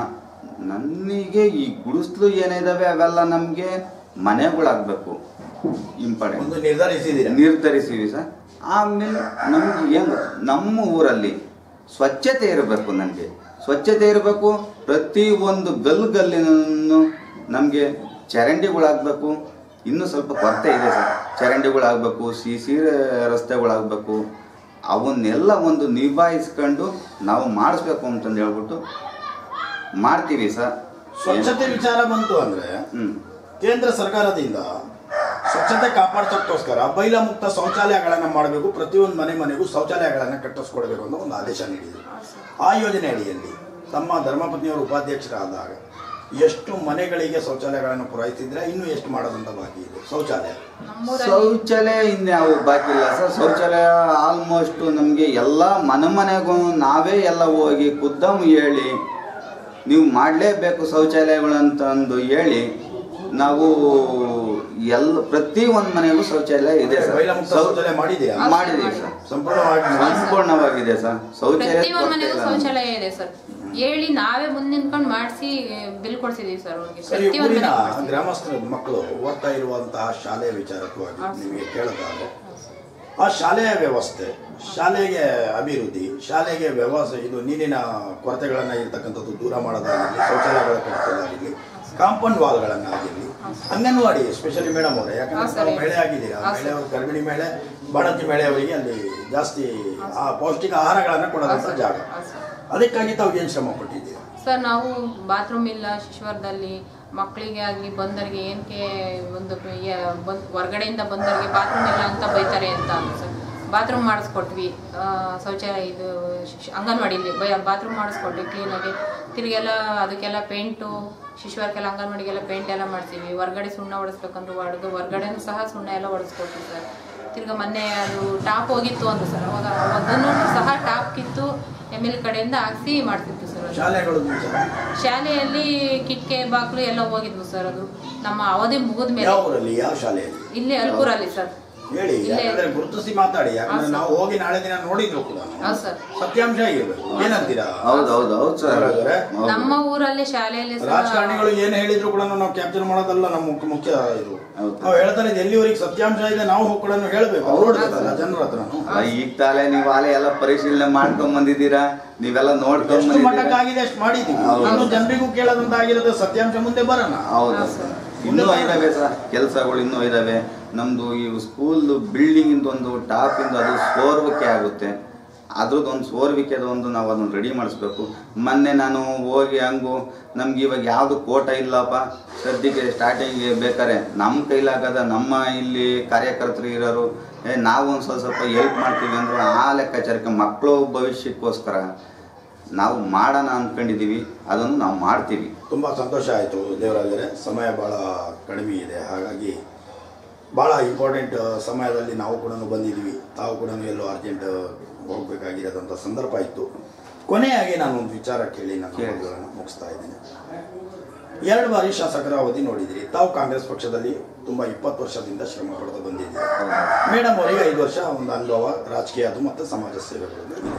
ನನಗೆ ಈ ಗುಡಿಸ್ಲು ಏನಿದಾವೆ ಅವೆಲ್ಲ ನಮಗೆ ಮನೆಗಳಾಗಬೇಕು ಇಂಪಾರ್ಟೆಂಟ್ ಒಂದು ನಿರ್ಧರಿಸಿದ್ದೀರಾ ನಿರ್ಧರಿಸಿವಿ ಸರ್ ಆಮೇಲೆ ನಮ್ಗೆ ಏನು ನಮ್ಮ ಊರಲ್ಲಿ ಸ್ವಚ್ಛತೆ ಇರಬೇಕು ನನಗೆ ಸ್ವಚ್ಛತೆ ಇರಬೇಕು ಪ್ರತಿ ಒಂದು ಗಲ್ ಗಲ್ಲಿನೂ ನಮಗೆ ಚರಂಡಿಗಳಾಗಬೇಕು ಇನ್ನೂ ಸ್ವಲ್ಪ ಕೊರತೆ ಇದೆ ಸರ್ ಚರಂಡಿಗಳಾಗಬೇಕು ಸಿ ಸಿ ರಸ್ತೆಗಳಾಗಬೇಕು ಅವನ್ನೆಲ್ಲ ಒಂದು ನಿಭಾಯಿಸ್ಕೊಂಡು ನಾವು ಮಾಡಿಸ್ಬೇಕು ಅಂತಂದು ಹೇಳ್ಬಿಟ್ಟು ಮಾಡ್ತೀವಿ ಸರ್ ಸ್ವಚ್ಛತೆ ವಿಚಾರ ಬಂತು ಅಂದ್ರೆ ಹ್ಞೂ ಕೇಂದ್ರ ಸರ್ಕಾರದಿಂದ ಸ್ವಚ್ಛತೆ ಕಾಪಾಡ್ಸೋಕ್ಕೋಸ್ಕರ ಬೈಲ ಮುಕ್ತ ಶೌಚಾಲಯಗಳನ್ನ ಮಾಡಬೇಕು ಪ್ರತಿಯೊಂದು ಮನೆ ಮನೆಗೂ ಶೌಚಾಲಯಗಳನ್ನ ಕಟ್ಟಿಸ್ಕೊಡ್ಬೇಕು ಅಂತ ಒಂದು ಆದೇಶ ನೀಡಿದರು ಆ ಯೋಜನೆ ಅಡಿಯಲ್ಲಿ ತಮ್ಮ ಧರ್ಮಪತ್ನಿಯವರು ಉಪಾಧ್ಯಕ್ಷರಾದಾಗ ಎಷ್ಟು ಮನೆಗಳಿಗೆ ಶೌಚಾಲಯಗಳನ್ನು ಪೂರೈಸಿದ್ರೆ ಇನ್ನೂ ಎಷ್ಟು ಮಾಡೋದಂತ ಬಾಕಿ ಇದೆ ಶೌಚಾಲಯ ನಮ್ಮೂರಲ್ಲಿ ಶೌಚಾಲಯ ಇನ್ಯಾವು ಬಾಕಿ ಇಲ್ಲ ಸರ್ ಶೌಚಾಲಯ ಆಲ್ಮೋಸ್ಟ್ ನಮಗೆ ಎಲ್ಲ ಮನೆ ಮನೆಗೂ ನಾವೇ ಎಲ್ಲ ಹೋಗಿ ಖುದ್ದಾಮ್ ಹೇಳಿ ನೀವು ಮಾಡಲೇಬೇಕು ಶೌಚಾಲಯಗಳಂತಂದು ಹೇಳಿ ನಾವು ಎಲ್ಲ ಪ್ರತಿ ಒಂದು ಮನೆಗೂ ಶೌಚಾಲಯ ಇದೆ ಸರ್ ಬೈಲ ಮುಕ್ತ ಶೌ- ಶೌಚಾಲಯ ಮಾಡಿದ್ದೀರಾ ಮಾಡಿದೀವಿ ಸರ್ ಸಂಪೂರ್ಣವಾಗಿ ಮಾಡಿ. ಸಂಪೂರ್ಣವಾಗಿದೆ ಸರ್ ಶೌಚಾಲಯ ಪ್ರತಿ ಒಂದ್ ಕೊರತೆ ಮನೆಗೂ ಇಲ್ಲ. ಶೌಚಾಲಯ ಇದೆ ಸರ್ ಹೇಳಿ ನಾವೇ ಮುಂದೆ ನಿಂತ್ಕೊಂಡು ಮಾಡಿಸಿ ಬಿಲ್ ಕೊಡ್ಸಿದೀವಿ ಸರ್ ಅವ್ರಿಗೆ ಸರಿ ಪ್ರತಿ ಒಂದ್ ಊರಿನ ಮನೆಗೂ ಕೊಡ್ಸಿದೀವಿ. ಗ್ರಾಮಸ್ಥರ ಮಕ್ಕಳು ಓದ್ತಾ ಇರುವಂತಹ ಶಾಲೆಯ ವಿಚಾರಕವಾಗಿ ಹಾ, ಸರ್. ನಿಮಗೆ ಕೇಳೋದಾದ್ರೆ ಆ ಶಾಲೆಯ ವ್ಯವಸ್ಥೆ ಶಾಲೆಗೆ ಅಭಿವೃದ್ಧಿ ಶಾಲೆಗೆ ವ್ಯವಸ್ಥೆ ಇದು ನೀರಿನ ಕೊರತೆಗಳನ್ನ ಇರ್ತಕ್ಕಂಥದ್ದು ದೂರ ಮಾಡೋದಾಗಿರಲಿ ಶೌಚಾಲಯಗಳ ಕಟ್ಟಿಸೋದಾಗಿರಲಿ ಕಾಂಪೌಂಡ್ ವಾಲ್ಗಳನ್ನಾಗಿರಲಿ ಅಂಗನವಾಡಿ ಎಸ್ಪೆಷಲಿ ಮೇಡಮ್ ಅವರೇ ಯಾಕಂದ್ರೆ ಹಾ, ಸರ್. ತಾವು ಮಹಿಳೆ ಆಗಿದ್ದೀರಾ ಹಾ, ಮಹಿಳೆ ಸರ್. ಗರ್ಭಿಣಿ ಮಹಿಳೆ ಬಾಣಂತಿ ಮಹಿಳೆಯವರಿಗೆ ಅಲ್ಲಿ ಜಾಸ್ತಿ ಆ ಪೌಷ್ಟಿಕ ಆಹಾರಗಳನ್ನ ಕೊಡೋದಂತ ಹಾ, ಸರ್. ಜಾಗ ಹಾ, ಸರ್. ಅದಕ್ಕಾಗಿ ತಾವು ಏನು ಶ್ರಮ ಪಟ್ಟಿದ್ದೀರಾ ಸರ್ ನಾವು ಬಾತ್ರೂಮ್ ಇಲ್ಲ ಶಿಶ್ವರದಲ್ಲಿ ಮಕ್ಕಳಿಗೆ ಆಗಲಿ ಬಂದರಿಗೆ ಏನಕ್ಕೆ ಒಂದು ಯ- ಬಂದ್ ಹೊರ್ಗಡೆಯಿಂದ ಬಂದವರಿಗೆ ಬಾತ್ರೂಮ್ ಇಲ್ಲ ಅಂತ ಬೈತಾರೆ ಅಂತ ಅಂದ್ರು ಸರ್ ಬಾತ್ರೂಮ್ ಮಾಡಿಸ್ಕೊಟ್ವಿ ಆ, ಶೌಚಾಲಯ ಇದು ಶಿಶು ಅಂಗನವಾಡಿಲಿ ಬೈ ಬಾತ್ರೂಮ್ ಮಾಡಿಸ್ಕೊಟ್ವಿ ಕ್ಲೀನಾಗಿ ತಿರ್ಗೆಲ್ಲ ಅದಕ್ಕೆಲ್ಲ ಪೇಂಟು ಶಿಶುವರ್ಕೆಲ್ಲ ಅಂಗನವಾಡಿಗೆಲ್ಲ ಪೇಂಟ್ ಎಲ್ಲ ಮಾಡ್ತೀವಿ ಹೊರ್ಗಡೆ ಸುಣ್ಣ ಹೊಡಿಸ್ಬೇಕಂದ್ರೆ ಹೊಡೆದು ಹೊರ್ಗಡೆನೂ ಸಹ ಸುಣ್ಣ ಎಲ್ಲ ಹೊಡೆಸ್ಕೊಟ್ವಿ ಸರ್ ತಿರ್ಗಾ ಮೊನ್ನೆ ಅದು ಟಾಪ್ ಹೋಗಿತ್ತು ಅಂದ್ರು ಸರ್ ಅವಾಗ ಅದನ್ನು ಸಹ ಟಾಪ್ ಕಿತ್ತು ಎಮ್ ಎಲ್ ಕಡೆಯಿಂದ ಹಾಕ್ಸಿ ಮಾಡ್ತಿದ್ವಿ ಸರ್ ಅದು. ಶಾಲೆಗಳು ವಿಚಾರ ಶಾಲೆಯಲ್ಲಿ ಕಿಟಕೆ ಬಾಗ್ಲು ಎಲ್ಲ ಹೋಗಿದ್ವು ಸರ್ ಅದು ನಮ್ಮ ಅವಧಿ ಮುಗಿದ ಮೇಲೆ ಯಾವ ಊರಲ್ಲಿ ಯಾವ ಶಾಲೆಯಲ್ಲಿ ಇಲ್ಲಿ ಅಲ್ಕೂರಲ್ಲಿ ಸರ್ ಹೇಳಿ ಇಲ್ಲೇ. ಯಾಕಂದ್ರೆ ಗುರುತಿಸಿ ಮಾತಾಡಿ ಯಾಕಂದ್ರೆ ಹಾ, ಸರ್. ನಾವು ಹೋಗಿ ನಾಳೆ ದಿನ ನೋಡಿದ್ರು ಕೂಡ ಹೌದು ಸರ್ ಸತ್ಯಾಂಶ ಆಗಿರ್ಬೇಕು ಏನಂತೀರಾ ಹೌದು ಹೌದು ಹೌದು ಸರ್ ಹಾಗಾದ್ರೆ ಹೌದು. ನಮ್ಮ ಊರಲ್ಲಿ ಶಾಲೆಯಲ್ಲಿ ಸಹ ರಾಜಕಾರಣಿಗಳು ಏನ್ ಹೇಳಿದ್ರು ಕೂಡ ನಾವು ಕ್ಯಾಪ್ಚರ್ ಮಾಡೋದಲ್ಲ ನಮ್ಮ ಮುಖ್ಯ ಮುಖ್ಯ ಇದು ಹೌದು. ನಾವು ಹೇಳ್ತಾರೆ ಇದು ಎಲ್ಲಿವರೆಗೆ ಸತ್ಯಾಂಶ ಇದೆ ನಾವು ಕೂಡ ಹೇಳ್ಬೇಕು ಹೌದು. ನೋಡ್ಬೇಕಲ್ಲ ಜನರ ಹತ್ರನು ಅಲ್ಲ, ಈಗ ತಾಲೆ ನೀವು ಆಲೆ ಎಲ್ಲ ಪರಿಶೀಲನೆ ಮಾಡ್ಕೊಂಡ್ ಬಂದಿದ್ದೀರಾ ನೀವೆಲ್ಲ ನೋಡ್ಕೊಂಡ್ ಎಷ್ಟು ಬಂದಿದ್ದೀರಾ ಮಟ್ಟಕ್ಕಾಗಿದೆ ಅಷ್ಟು ಮಾಡಿದೀವಿ ಹೌದು. ಇನ್ನು ಜನರಿಗೂ ಕೇಳದಂತ ಆಗಿರುತ್ತೆ ಸತ್ಯಾಂಶ ಮುಂದೆ ಬರೋಣ ಹೌದು ಹಾ, ಸರ್. ಇನ್ನೂ ಇದಾವೆ ಸರ್ ಕೆಲಸಗಳು ಇನ್ನೂ ಇದಾವೆ ನಮ್ದು ಈ ಸ್ಕೂಲ್ ಬಿಲ್ಡಿಂಗ್ ಇಂದ ಒಂದು ಟಾಪ್ ಇಂದ ಅದು ಸೋರ್ವಕ್ಕೆ ಆಗುತ್ತೆ ಅದ್ರದ್ದು ಒಂದು ಸೋರ್ವಿಕೆದ ಒಂದು ನಾವು ಅದನ್ನು ರೆಡಿ ಮಾಡಿಸ್ಬೇಕು ಮೊನ್ನೆ ನಾನು ಹೋಗಿ ಹಂಗು ನಮ್ಗೆ ಇವಾಗ ಯಾವುದು ಕೋಟ ಇಲ್ಲಪ್ಪ ಸದ್ಯಕ್ಕೆ ಸ್ಟಾರ್ಟಿಂಗ್ಗೆ ಬೇಕಾರೆ ನಮ್ಮ ಕೈಲಾಗದ ನಮ್ಮ ಇಲ್ಲಿ ಕಾರ್ಯಕರ್ತರು ಇರೋರು ಏ ನಾವು ಒಂದು ಸ್ವಲ್ಪ ಸ್ವಲ್ಪ ಹೆಲ್ಪ್ ಮಾಡ್ತೀವಿ ಅಂದ್ರೆ ಆ ಲೆಕ್ಕಾಚಾರಕ್ಕೆ ಮಕ್ಕಳು ಭವಿಷ್ಯಕ್ಕೋಸ್ಕರ ನಾವು ಮಾಡೋಣ ಅಂದ್ಕೊಂಡಿದ್ದೀವಿ ಅದನ್ನು ನಾವು ಮಾಡ್ತೀವಿ ತುಂಬ ಸಂತೋಷ ಆಯಿತು ದೇವರಾಜರೇ ಸಮಯ ಭಾಳ ಕಡಿಮೆ ಇದೆ ಹಾಗಾಗಿ ಭಾಳ ಇಂಪಾರ್ಟೆಂಟ್ ಸಮಯದಲ್ಲಿ ನಾವು ಕೂಡ ಬಂದಿದ್ದೀವಿ ತಾವು ಕೂಡ ಎಲ್ಲೋ ಅರ್ಜೆಂಟ್ ಹೋಗಬೇಕಾಗಿರೋದಂಥ ಸಂದರ್ಭ ಇತ್ತು ಕೊನೆಯಾಗಿ ನಾನು ಒಂದು ವಿಚಾರ ಕೇಳಿ ನನ್ನ ಕೇಳಿ. ಮಾತುಗಳನ್ನು ಮುಗಿಸ್ತಾ ಇದ್ದೀನಿ ಎರಡು ಬಾರಿ ಶಾಸಕರ ಅವಧಿ ನೋಡಿದಿರಿ ತಾವು ಕಾಂಗ್ರೆಸ್ ಪಕ್ಷದಲ್ಲಿ ತುಂಬ ಇಪ್ಪತ್ತು ವರ್ಷದಿಂದ ಶ್ರಮ ಪಡೆದು ಬಂದಿದ್ದೀರಿ ಮೇಡಮ್ ಅವರಿಗೆ ಐದು ವರ್ಷ ಒಂದು ಅನುಭವ ರಾಜಕೀಯ ಅದು ಮತ್ತು ಸಮಾಜ ಸೇವೆಗಳಲ್ಲಿ ಇದೆ.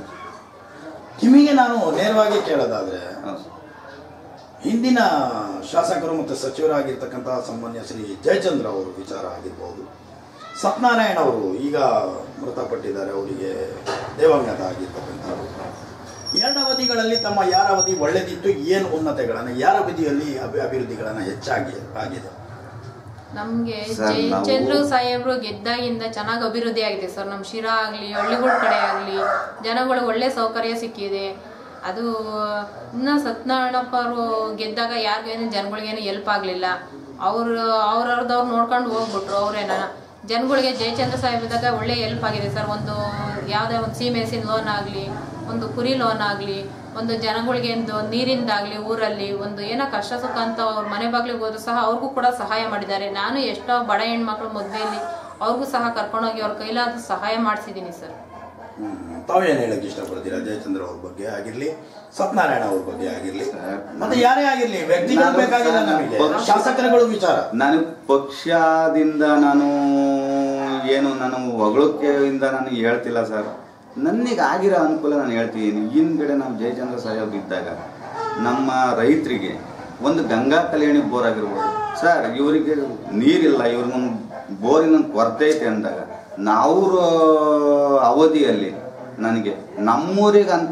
ನಿಮಗೆ ನಾನು ನೇರವಾಗಿ ಕೇಳೋದಾದ್ರೆ ಹೌದು. ಹಿಂದಿನ ಶಾಸಕರು ಮತ್ತು ಸಚಿವರಾಗಿರ್ತಕ್ಕಂತಹ ಸನ್ಮಾನ್ಯ ಶ್ರೀ ಜಯಚಂದ್ರ ಅವರು ವಿಚಾರ ಆಗಿರ್ಬೋದು ಸತ್ಯನಾರಾಯಣ ಅವರು ಈಗ ಮೃತಪಟ್ಟಿದ್ದಾರೆ ಅವರಿಗೆ ದೇವಂಗತ ಆಗಿರ್ತಕ್ಕಂಥವ್ರು ಎರಡು ಅವಧಿಗಳಲ್ಲಿ ತಮ್ಮ ಯಾರ ಅವಧಿ ಒಳ್ಳೆದಿತ್ತು ಏನು ಉನ್ನತೆಗಳನ್ನು ಯಾರ ಅವಧಿಯಲ್ಲಿ ಅಭಿ ಅಭಿವೃದ್ಧಿಗಳನ್ನು ಹೆಚ್ಚಾಗಿ ಆಗಿದೆ ನಮ್ಗೆ ಸರ್, ನಾವು- ಜಯಚಂದ್ರ ಸಾಹೇಬ್ರು ಗೆದ್ದಾಗಿಂದ ಚೆನ್ನಾಗಿ ಅಭಿವೃದ್ಧಿ ಆಗಿದೆ ಸರ್ ನಮ್ಮ ಶಿರಾ ಆಗಲಿ ಹಳ್ಳಿಗಳ ಕಡೆ ಆಗಲಿ ಜನಗಳಿಗೆ ಒಳ್ಳೆ ಸೌಕರ್ಯ ಸಿಕ್ಕಿದೆ ಅದು ಇನ್ನು ಸತ್ಯನಾರಾಯಣಪ್ಪ ಅವರು ಗೆದ್ದಾಗ ಯಾರಿಗೇನು ಜನಗಳಿಗೇನು ಹೆಲ್ಪ್ ಆಗಲಿಲ್ಲ ಅವರು ಅವ್ರವ್ರದವ್ರು ನೋಡ್ಕೊಂಡು ಹೋಗ್ಬಿಟ್ರು ಅವ್ರೇನ ಜನಗಳಿಗೆ ಜಯಚಂದ್ರ ಸಾಹೇಬ್ ಇದ್ದಾಗ ಒಳ್ಳೆ ಹೆಲ್ಪ್ ಆಗಿದೆ ಸರ್ ಒಂದು ಯಾವುದೇ ಒಂದು ಸೀಮೆಸಿನ ಲೋನ್ ಆಗಲಿ ಒಂದು ಕುರಿ ಲೋನ್ ಆಗಲಿ ಒಂದು ಜನಗಳಿಗೆ ಒಂದು ನೀರಿಂದಾಗಲಿ ಊರಲ್ಲಿ ಒಂದು ಏನೋ ಕಷ್ಟ ಸುಖ ಅಂತ ಅವ್ರ ಮನೆ ಬಾಗಿಲಿಗೆ ಹೋದ್ರು ಸಹ ಅವ್ರಿಗೂ ಕೂಡ ಸಹಾಯ ಮಾಡಿದ್ದಾರೆ ನಾನು ಎಷ್ಟೋ ಬಡ ಹೆಣ್ಮಕ್ಳು ಮದುವೆಯಲ್ಲಿ ಅವ್ರಿಗೂ ಸಹ ಕರ್ಕೊಂಡೋಗಿ ಅವ್ರ ಕೈಲಾದ ಸಹಾಯ ಮಾಡಿಸಿದ್ದೀನಿ ಸರ್ ಹ್ಮ್. ತಾವೇನು ಹೇಳಕ್ಕೆ ಇಷ್ಟಪಡ್ತೀರಾ ಜಯಚಂದ್ರ ಅವ್ರ ಬಗ್ಗೆ ಆಗಿರ್ಲಿ ಸತ್ಯನಾರಾಯಣ ಅವ್ರ ಬಗ್ಗೆ ಆಗಿರ್ಲಿ ಮತ್ತೆ ಯಾರೇ ಆಗಿರ್ಲಿ ವ್ಯಕ್ತಿಗಳು ನಾನು ಬೇಕಾಗಿಲ್ಲ ಸರ್, ನಮಗೆ ಪಕ್ಷ- ಶಾಸಕರುಗಳು ವಿಚಾರ ನಾನು ಪಕ್ಷದಿಂದ ನಾನು ಏನು ನಾನು ಹೊಗಳಿಕೆಯಿಂದ ನಾನು ಹೇಳ್ತಿಲ್ಲ ಸರ್ ನನಗೆ ಆಗಿರೋ ಅನುಕೂಲ ನಾನು ಹೇಳ್ತಿದ್ದೀನಿ ಹಿಂದ್ಗಡೆ ನಾವು ಜಯಚಂದ್ರ ಸಾಹೇಬ್ ಇದ್ದಾಗ ನಮ್ಮ ರೈತರಿಗೆ ಒಂದು ಗಂಗಾ ಕಲ್ಯಾಣಿ ಬೋರ್ ಆಗಿರ್ಬೋದು ಸರ್ ಇವರಿಗೆ ನೀರಿಲ್ಲ ಇವ್ರಿಗೊಂದು ಬೋರಿನ ಕೊರತೆ ಐತೆ ಅಂದಾಗ ಅವ್ರ ಅವಧಿಯಲ್ಲಿ ನನಗೆ ನಮ್ಮೂರಿಗಂತ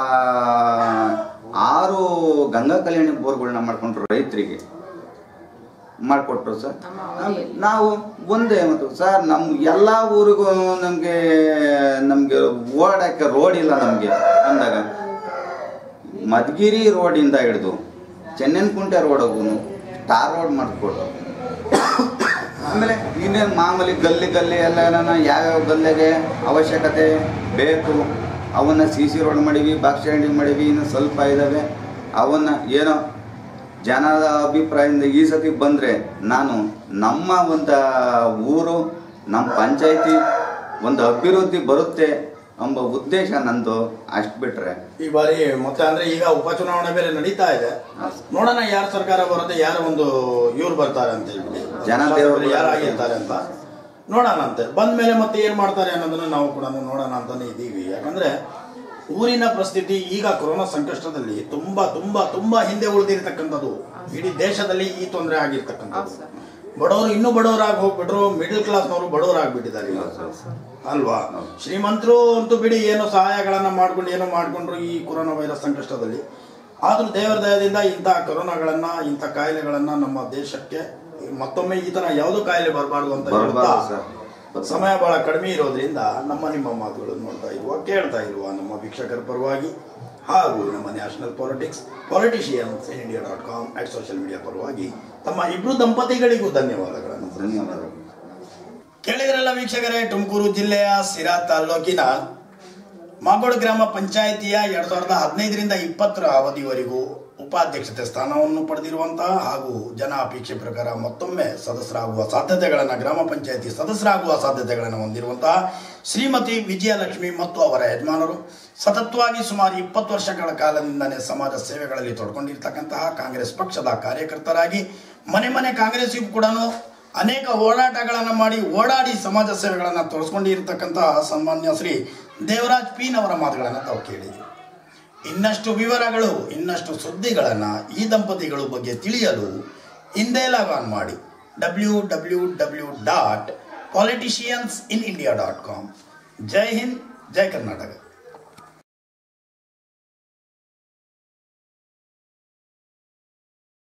ಆರು ಗಂಗಾ ಕಲ್ಯಾಣಿ ಬೋರ್ಗಳನ್ನ ಮಾಡ್ಕೊಂಡ್ರು ರೈತರಿಗೆ ಮಾಡಿಕೊಟ್ರು ಸರ್ ನಮ್ಮ ಅವಧಿಯಲ್ಲಿ. ನಾವು ಒಂದೇ ಮತ್ತು ಸರ್ ನಮ್ಮ ಎಲ್ಲ ಊರಿಗೂ ನಮಗೆ ನಮಗೆ ಓಡಾಕೆ ರೋಡ್ ಇಲ್ಲ ನಮಗೆ ಅಂದಾಗ ಮಧುಗಿರಿ ರೋಡಿಂದ ಹಿಡಿದು ಚೆನ್ನನ್ಕುಂಟೆ ರೋಡ್ಗೂ ಟಾರ್ ರೋಡ್ ಮಾಡಿಕೊಟ್ಟು ಆಮೇಲೆ ಇನ್ನೇನು ಮಾಮೂಲಿ ಗಲ್ಲಿ ಗಲ್ಲಿ ಎಲ್ಲ ಯಾವ್ಯಾವ ಗಲ್ಲಿಗೆ ಅವಶ್ಯಕತೆ ಬೇಕು ಅವನ್ನ ಸಿ ಸಿ ರೋಡ್ ಮಾಡೀವಿ ಬಾಕ್ಸ್ ಸ್ಟ್ಯಾಂಡಿಂಗ್ ಮಾಡೀವಿ ಇನ್ನು ಸ್ವಲ್ಪ ಇದ್ದಾವೆ ಅವನ್ನ ಏನೋ ಜನದ ಅಭಿಪ್ರಾಯದಿಂದ ಈ ಸತಿ ಬಂದರೆ ನಾನು ನಮ್ಮ ಒಂದು ಊರು ನಮ್ಮ ಪಂಚಾಯಿತಿ ಒಂದು ಅಭಿವೃದ್ಧಿ ಬರುತ್ತೆ ಎಂಬ ಉದ್ದೇಶ ನಂದು ಅಷ್ಟು ಬಿಟ್ರೆ ಈ ಬಾರಿ ಮತ್ತೆ ಅಂದ್ರೆ ಈಗ ಉಪಚುನಾವಣೆ ಬೇರೆ ನಡೀತಾ ಇದೆ ನೋಡೋಣ ಯಾರ ಸರ್ಕಾರ ಬರುತ್ತೆ ಯಾರು ಒಂದು ಇವ್ರು ಬರ್ತಾರೆ ಅಂತ ಹೇಳ್ಬಿಟ್ಟು ಜನ ಶಾಸಕರು ದೇವರು ಯಾರಾಗಿರ್ತಾರೆ ಅಂತ ನೋಡೋಣ ಅಂತೆ ಬಂದ ಮೇಲೆ ಮತ್ತೆ ಏನ್ ಮಾಡ್ತಾರೆ ಅನ್ನೋದನ್ನ ನಾವು ಕೂಡ ನೋಡೋಣ ಅಂತಾನೆ ಇದ್ದೀವಿ ಯಾಕಂದ್ರೆ ಊರಿನ ಪರಿಸ್ಥಿತಿ ಈಗ ಕೊರೋನಾ ಸಂಕಷ್ಟದಲ್ಲಿ ತುಂಬಾ ತುಂಬಾ ತುಂಬಾ ಹಿಂದೆ ಉಳಿದಿರ್ತಕ್ಕಂಥದ್ದು ಇಡೀ ದೇಶದಲ್ಲಿ ಈ ತೊಂದರೆ ಹೌದು ಆಗಿರ್ತಕ್ಕಂಥದ್ದು ಸರ್ ಬಡವರು ಇನ್ನೂ ಬಡವರಾಗಿ ಹೋಗ್ಬಿಟ್ರು ಮಿಡಲ್ ಕ್ಲಾಸ್ನವರು ಬಡವರಾಗ್ಬಿಟ್ಟಿದ್ದಾರೆ ಈಗ ಅಲ್ವಾ ಶ್ರೀಮಂತರು ಅಂತೂ ಬಿಡಿ ಏನೋ ಸಹಾಯಗಳನ್ನ ಮಾಡ್ಕೊಂಡು ಏನೋ ಮಾಡ್ಕೊಂಡ್ರು ಈ ಕೊರೋನಾ ವೈರಸ್ ಸಂಕಷ್ಟದಲ್ಲಿ ಆದ್ರೂ ದೇವರ ದಯದಿಂದ ಇಂಥ ಕೊರೋನಾಗಳನ್ನ ಇಂಥ ಕಾಯಿಲೆಗಳನ್ನ ನಮ್ಮ ದೇಶಕ್ಕೆ ಮತ್ತೊಮ್ಮೆ ಈ ತರ ಯಾವುದೋ ಕಾಯಿಲೆ ಬರಬಾರ್ದು ಅಂತ ಹೇಳ್ತಾ ಬರಬಾರ್ದು ಸರ್ ಸಮಯ ಬಹಳ ಕಡಿಮೆ ಇರೋದ್ರಿಂದ ನಮ್ಮ ನಿಮ್ಮ ಮಾತುಗಳನ್ನು ನೋಡ್ತಾ ಇರುವ ಕೇಳ್ತಾ ಇರುವ ನಮ್ಮ ವೀಕ್ಷಕರ ಪರವಾಗಿ ಹಾಗೂ ನಮ್ಮ national politics politicians in India dot com at social media ಪರವಾಗಿ ತಮ್ಮ ಇಬ್ರು ದಂಪತಿಗಳಿಗೂ ಧನ್ಯವಾದಗಳನ್ನು ಧನ್ಯವಾದಗಳು ಕೇಳಿದ್ರಲ್ಲ ವೀಕ್ಷಕರೇ ತುಮಕೂರು ಜಿಲ್ಲೆಯ ಸಿರಾ ತಾಲ್ಲೂಕಿನ ಮಾಗೋಡು ಗ್ರಾಮ ಪಂಚಾಯಿತಿಯ ಎರಡ್ ಸಾವಿರದ ಹದಿನೈದರಿಂದ ಇಪ್ಪತ್ತರ ಅವಧಿವರೆಗೂ ಉಪಾಧ್ಯಕ್ಷತೆ ಸ್ಥಾನವನ್ನು ಪಡೆದಿರುವಂತಹ ಹಾಗೂ ಜನ ಅಪೇಕ್ಷೆ ಪ್ರಕಾರ ಮತ್ತೊಮ್ಮೆ ಸದಸ್ಯರಾಗುವ ಸಾಧ್ಯತೆಗಳನ್ನು ಗ್ರಾಮ ಪಂಚಾಯಿತಿ ಸದಸ್ಯರಾಗುವ ಸಾಧ್ಯತೆಗಳನ್ನು ಹೊಂದಿರುವಂತಹ ಶ್ರೀಮತಿ ವಿಜಯಲಕ್ಷ್ಮಿ ಮತ್ತು ಅವರ ಯಜಮಾನರು ಸತತವಾಗಿ ಸುಮಾರು ಇಪ್ಪತ್ತು ವರ್ಷಗಳ ಕಾಲದಿಂದನೇ ಸಮಾಜ ಸೇವೆಗಳಲ್ಲಿ ತೊಡ್ಕೊಂಡಿರ್ತಕ್ಕಂತಹ ಕಾಂಗ್ರೆಸ್ ಪಕ್ಷದ ಕಾರ್ಯಕರ್ತರಾಗಿ ಮನೆ ಮನೆ ಕಾಂಗ್ರೆಸ್ಸಿಗೂ ಕೂಡ ಅನೇಕ ಹೋರಾಟಗಳನ್ನು ಮಾಡಿ ಓಡಾಡಿ ಸಮಾಜ ಸೇವೆಗಳನ್ನು ತೊಡಸ್ಕೊಂಡಿರ್ತಕ್ಕಂತಹ ಸನ್ಮಾನ್ಯ ಶ್ರೀ ದೇವರಾಜ್ ಪೀನ್ ಅವರ ಮಾತುಗಳನ್ನು ತಾವು ಕೇಳಿದ್ರಿ ಇನ್ನಷ್ಟು ವಿವರಗಳು ಇನ್ನಷ್ಟು ಸುದ್ದಿಗಳನ್ನು ಈ ದಂಪತಿಗಳ ಬಗ್ಗೆ ತಿಳಿಯಲು ಹಿಂದೆ ಲಾಗ್ ಆನ್ ಮಾಡಿ W W W dot politicians in India dot com Jai Hind Jai Karnataka